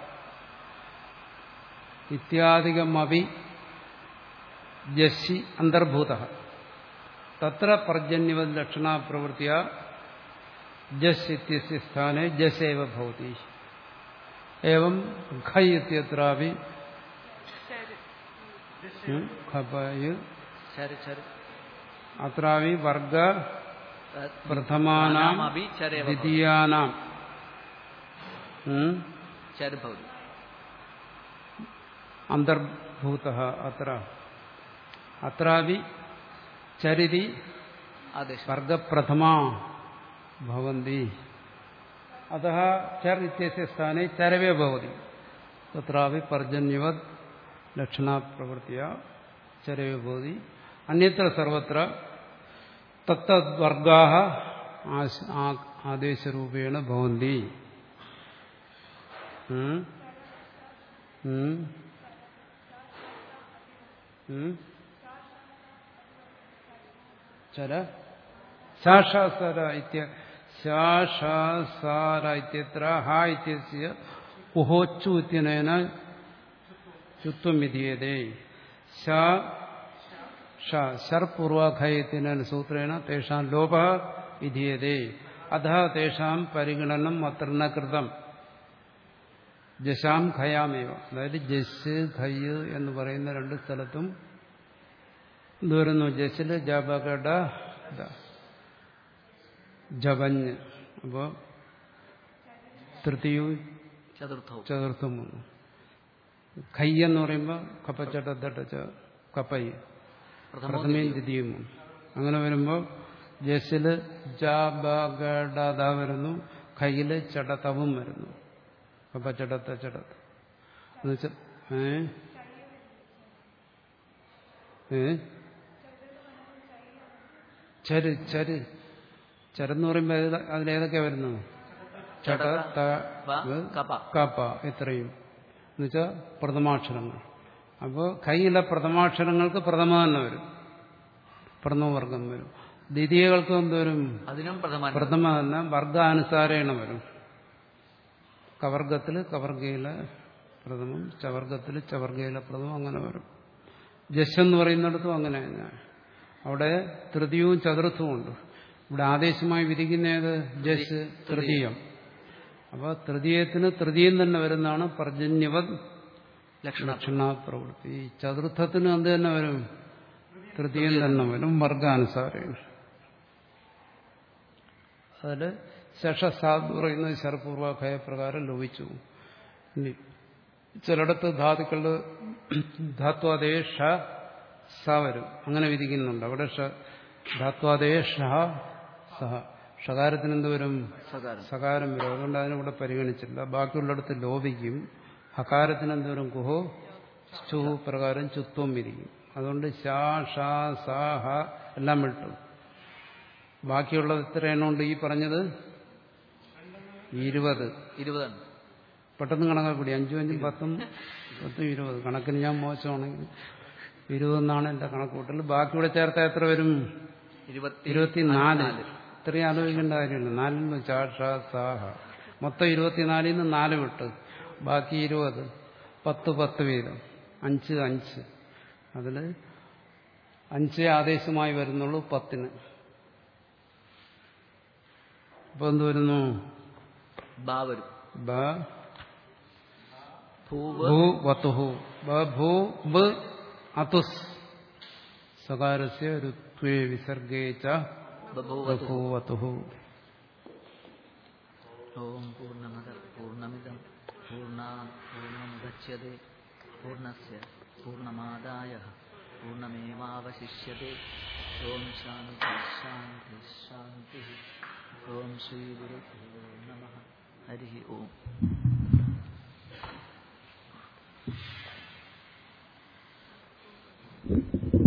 ഇത്യാദികമപി ജസ്സി അന്തർഭൂത തത്ര പർജന്യവത് ലക്ഷണ പ്രവൃത്തിയ ജസ് ഇത്യസ്യ സ്ഥാനെ ജസ് ഏവ ഭവതി एवं ഖൈ ഇത്യത്രാപി ശരി ഉം, ഖപയ് ചരി ചരി അത്രാപി വർഗ തത് പ്രഥമാനാം നാനാമപി ചരേവ ഭവതി. ദ്വിതീയാനാം ഉം, ചരി ഭവതി അന്തർഭൂത അത്ര അത്രാപി ചരിതി ആദേശം വർഗപ്രഥമാ ഭവന്തി അतः ചർ ഇത്യस्य സ്ഥാने ചരവേ ഭവതി തത്രാപി പർജന്യവത് ലക്ഷണപ്രവൃത്തിയ ചരവേ ഭവതി അന്യത്ര സർവത്ര തത്തദ്വർഗാः ആശ- ആ- ആദേശരൂപേണ ഭവന്തി ഉം? ഉം? ഉം? ചര ശാഷാസര ഇത്യ ശാഷാസാര ഇത്യത്ര ഹ ഇത്യസ്യ ഉഹോച്ചു ഇത്യനേന ചുത്വം വിധീയതേ ശ ഷ ശർപൂർവാഖയത്തിന സൂത്രേണ തേഷാം ലോപ വിധീയതേ അധ തേഷാം പരിഗണനം അത്ര ന കൃതം ജശാം ഖയാമേവ അതായത് ജസ് ഖയ്യ് എന്ന് പറയുന്ന രണ്ട് സ്ഥലത്തും എന്ത് വരുന്നു ജസില് ജപകട ദ. ജപഞ്ഞ് അപ്പോ തൃതീയവും ചതുർത്ഥവും ചതുർത്ഥം വന്നു ഖയ്യ എന്ന് പറയുമ്പോൾ കപ്പച്ചട്ട തട്ടച്ച കപ്പയ്യ പ്രഥമവും പ്രഥമയും ദ്വിതീയവും വന്നു അങ്ങനെ വരുമ്പോൾ ജസില് ജാബഗഡ വരുന്നു ഖയ്യില് ചടതവും വരുന്നു കപ്പച്ചടത്ത ചടത്ത് എന്നുവെച്ചാൽ ഏ ഏ ചര് ചര് ചരെന്ന് പറയുമ്പോൾ ഏത- അതിലേതൊക്കെയാ വരുന്നത് ചട ത വ, കപ. കപ്പ ഇത്രയും എന്നുവെച്ചാൽ പ്രഥമാക്ഷരങ്ങൾ അപ്പോൾ കയ്യിലെ പ്രഥമാക്ഷരങ്ങൾക്ക് പ്രഥമ തന്നെ വരും പ്രഥമവർഗം വരും ദ്വിതീയകൾക്ക് എന്തോരും അതിനും പ്രഥമ പ്രഥമ തന്നെ വർഗാനുസാരേണ വരും കവർഗത്തിൽ കവർഗയിലെ പ്രഥമം ചവർഗത്തിൽ ചവർഗയിലെ പ്രഥമം അങ്ങനെ വരും ജസ് എന്ന് പറയുന്നിടത്തും അങ്ങനെ തന്നെ അവിടെ തൃതീയവും ചതുർത്ഥവും ഉണ്ട് ഇവിടെ ആദേശമായി വിധിക്കുന്നത് ജസ് തൃതീയം അപ്പോൾ തൃതീയത്തിന് തൃതീയം തന്നെ വരുന്നതാണ് പർജന്യവത് ലക്ഷണ ലക്ഷണ പ്രവൃത്തി ഈ ചതുർത്ഥത്തിന് എന്ത് തന്നെ വരും തൃതീയം തന്നെ വരും വർഗാനുസാരം അതിൽ ശഷസാദ് പറയുന്നത് ശരപൂർവ ഭയപ്രകാരം ലോപിച്ചു ഇനി ചിലയിടത്ത് ധാതുക്കളുടെ ധാത്വാദേ ഷ സ വരും അങ്ങനെ വിധിക്കുന്നുണ്ട് അവിടെ ഷ ധാത്വാദേ ഷ സഹ ഷകാരത്തിന് എന്ത് വരും സകാരം സകാരം വരും അതുകൊണ്ട് അതിനിവിടെ പരിഗണിച്ചില്ല ബാക്കിയുള്ളിടത്ത് ലോപിക്കും ഹകാരത്തിന് എന്തോരം കുഹോ ചു പ്രകാരം ചുത്വം വിരിക്കും അതുകൊണ്ട് ഷാ ഷാ സാ ഹ എല്ലാം വിട്ടു ബാക്കിയുള്ളത് എത്ര എണ്ണമുണ്ട് ഈ പറഞ്ഞത് ഇരുപത് ഇരുപതാണ് പെട്ടെന്ന് കണക്കാക്കൂടി അഞ്ചും അഞ്ചും പത്തും പത്തും ഇരുപത് കണക്കിന് ഞാൻ മോശമാണെങ്കിൽ ഇരുപതെന്നാണ് എന്റെ കണക്കൂട്ടൽ ബാക്കിയൂടെ ചേർത്താൽ എത്ര വരും ഇരുപത്തി ഇരുപത്തിനാല് ഇത്രയും ആലോചിക്കേണ്ട കാര്യമില്ല നാലിന് ചാഷ സാഹ മൊത്തം ഇരുപത്തിനാലിൽ നിന്ന് നാല് വിട്ട് ബാക്കി ഇരുപത് പത്ത് പത്ത് വീതം അഞ്ച് അഞ്ച് അതിൽ അഞ്ച് ആദേശമായി വരുന്നുള്ളൂ പത്തിന് ഇപ്പൊ എന്ത് വരുന്നു ബാ വരും ബ ഭൂവ് ഭൂ വത്തുഹു ബ ഭൂ ബ് അതുസ് സകാരസ്യ ഋത്വേ വിസർഗേ ച ബഭൂവതു ബഭൂവതുഹു ഓം പൂർണ്ണമത പൂർണ്ണമിതം പൂർണ്ണാത് പൂർണ്ണമുദച്യത്തെ പൂർണ്ണസ്യ പൂർണ്ണമാദായ പൂർണ്ണമേവാവശിഷ്യത്തെ ഓം ശാന്തി ശാന്തി ശാന്തി ഓം ശ്രീ ഗുരു നമ ഹരി ഓം Thank you.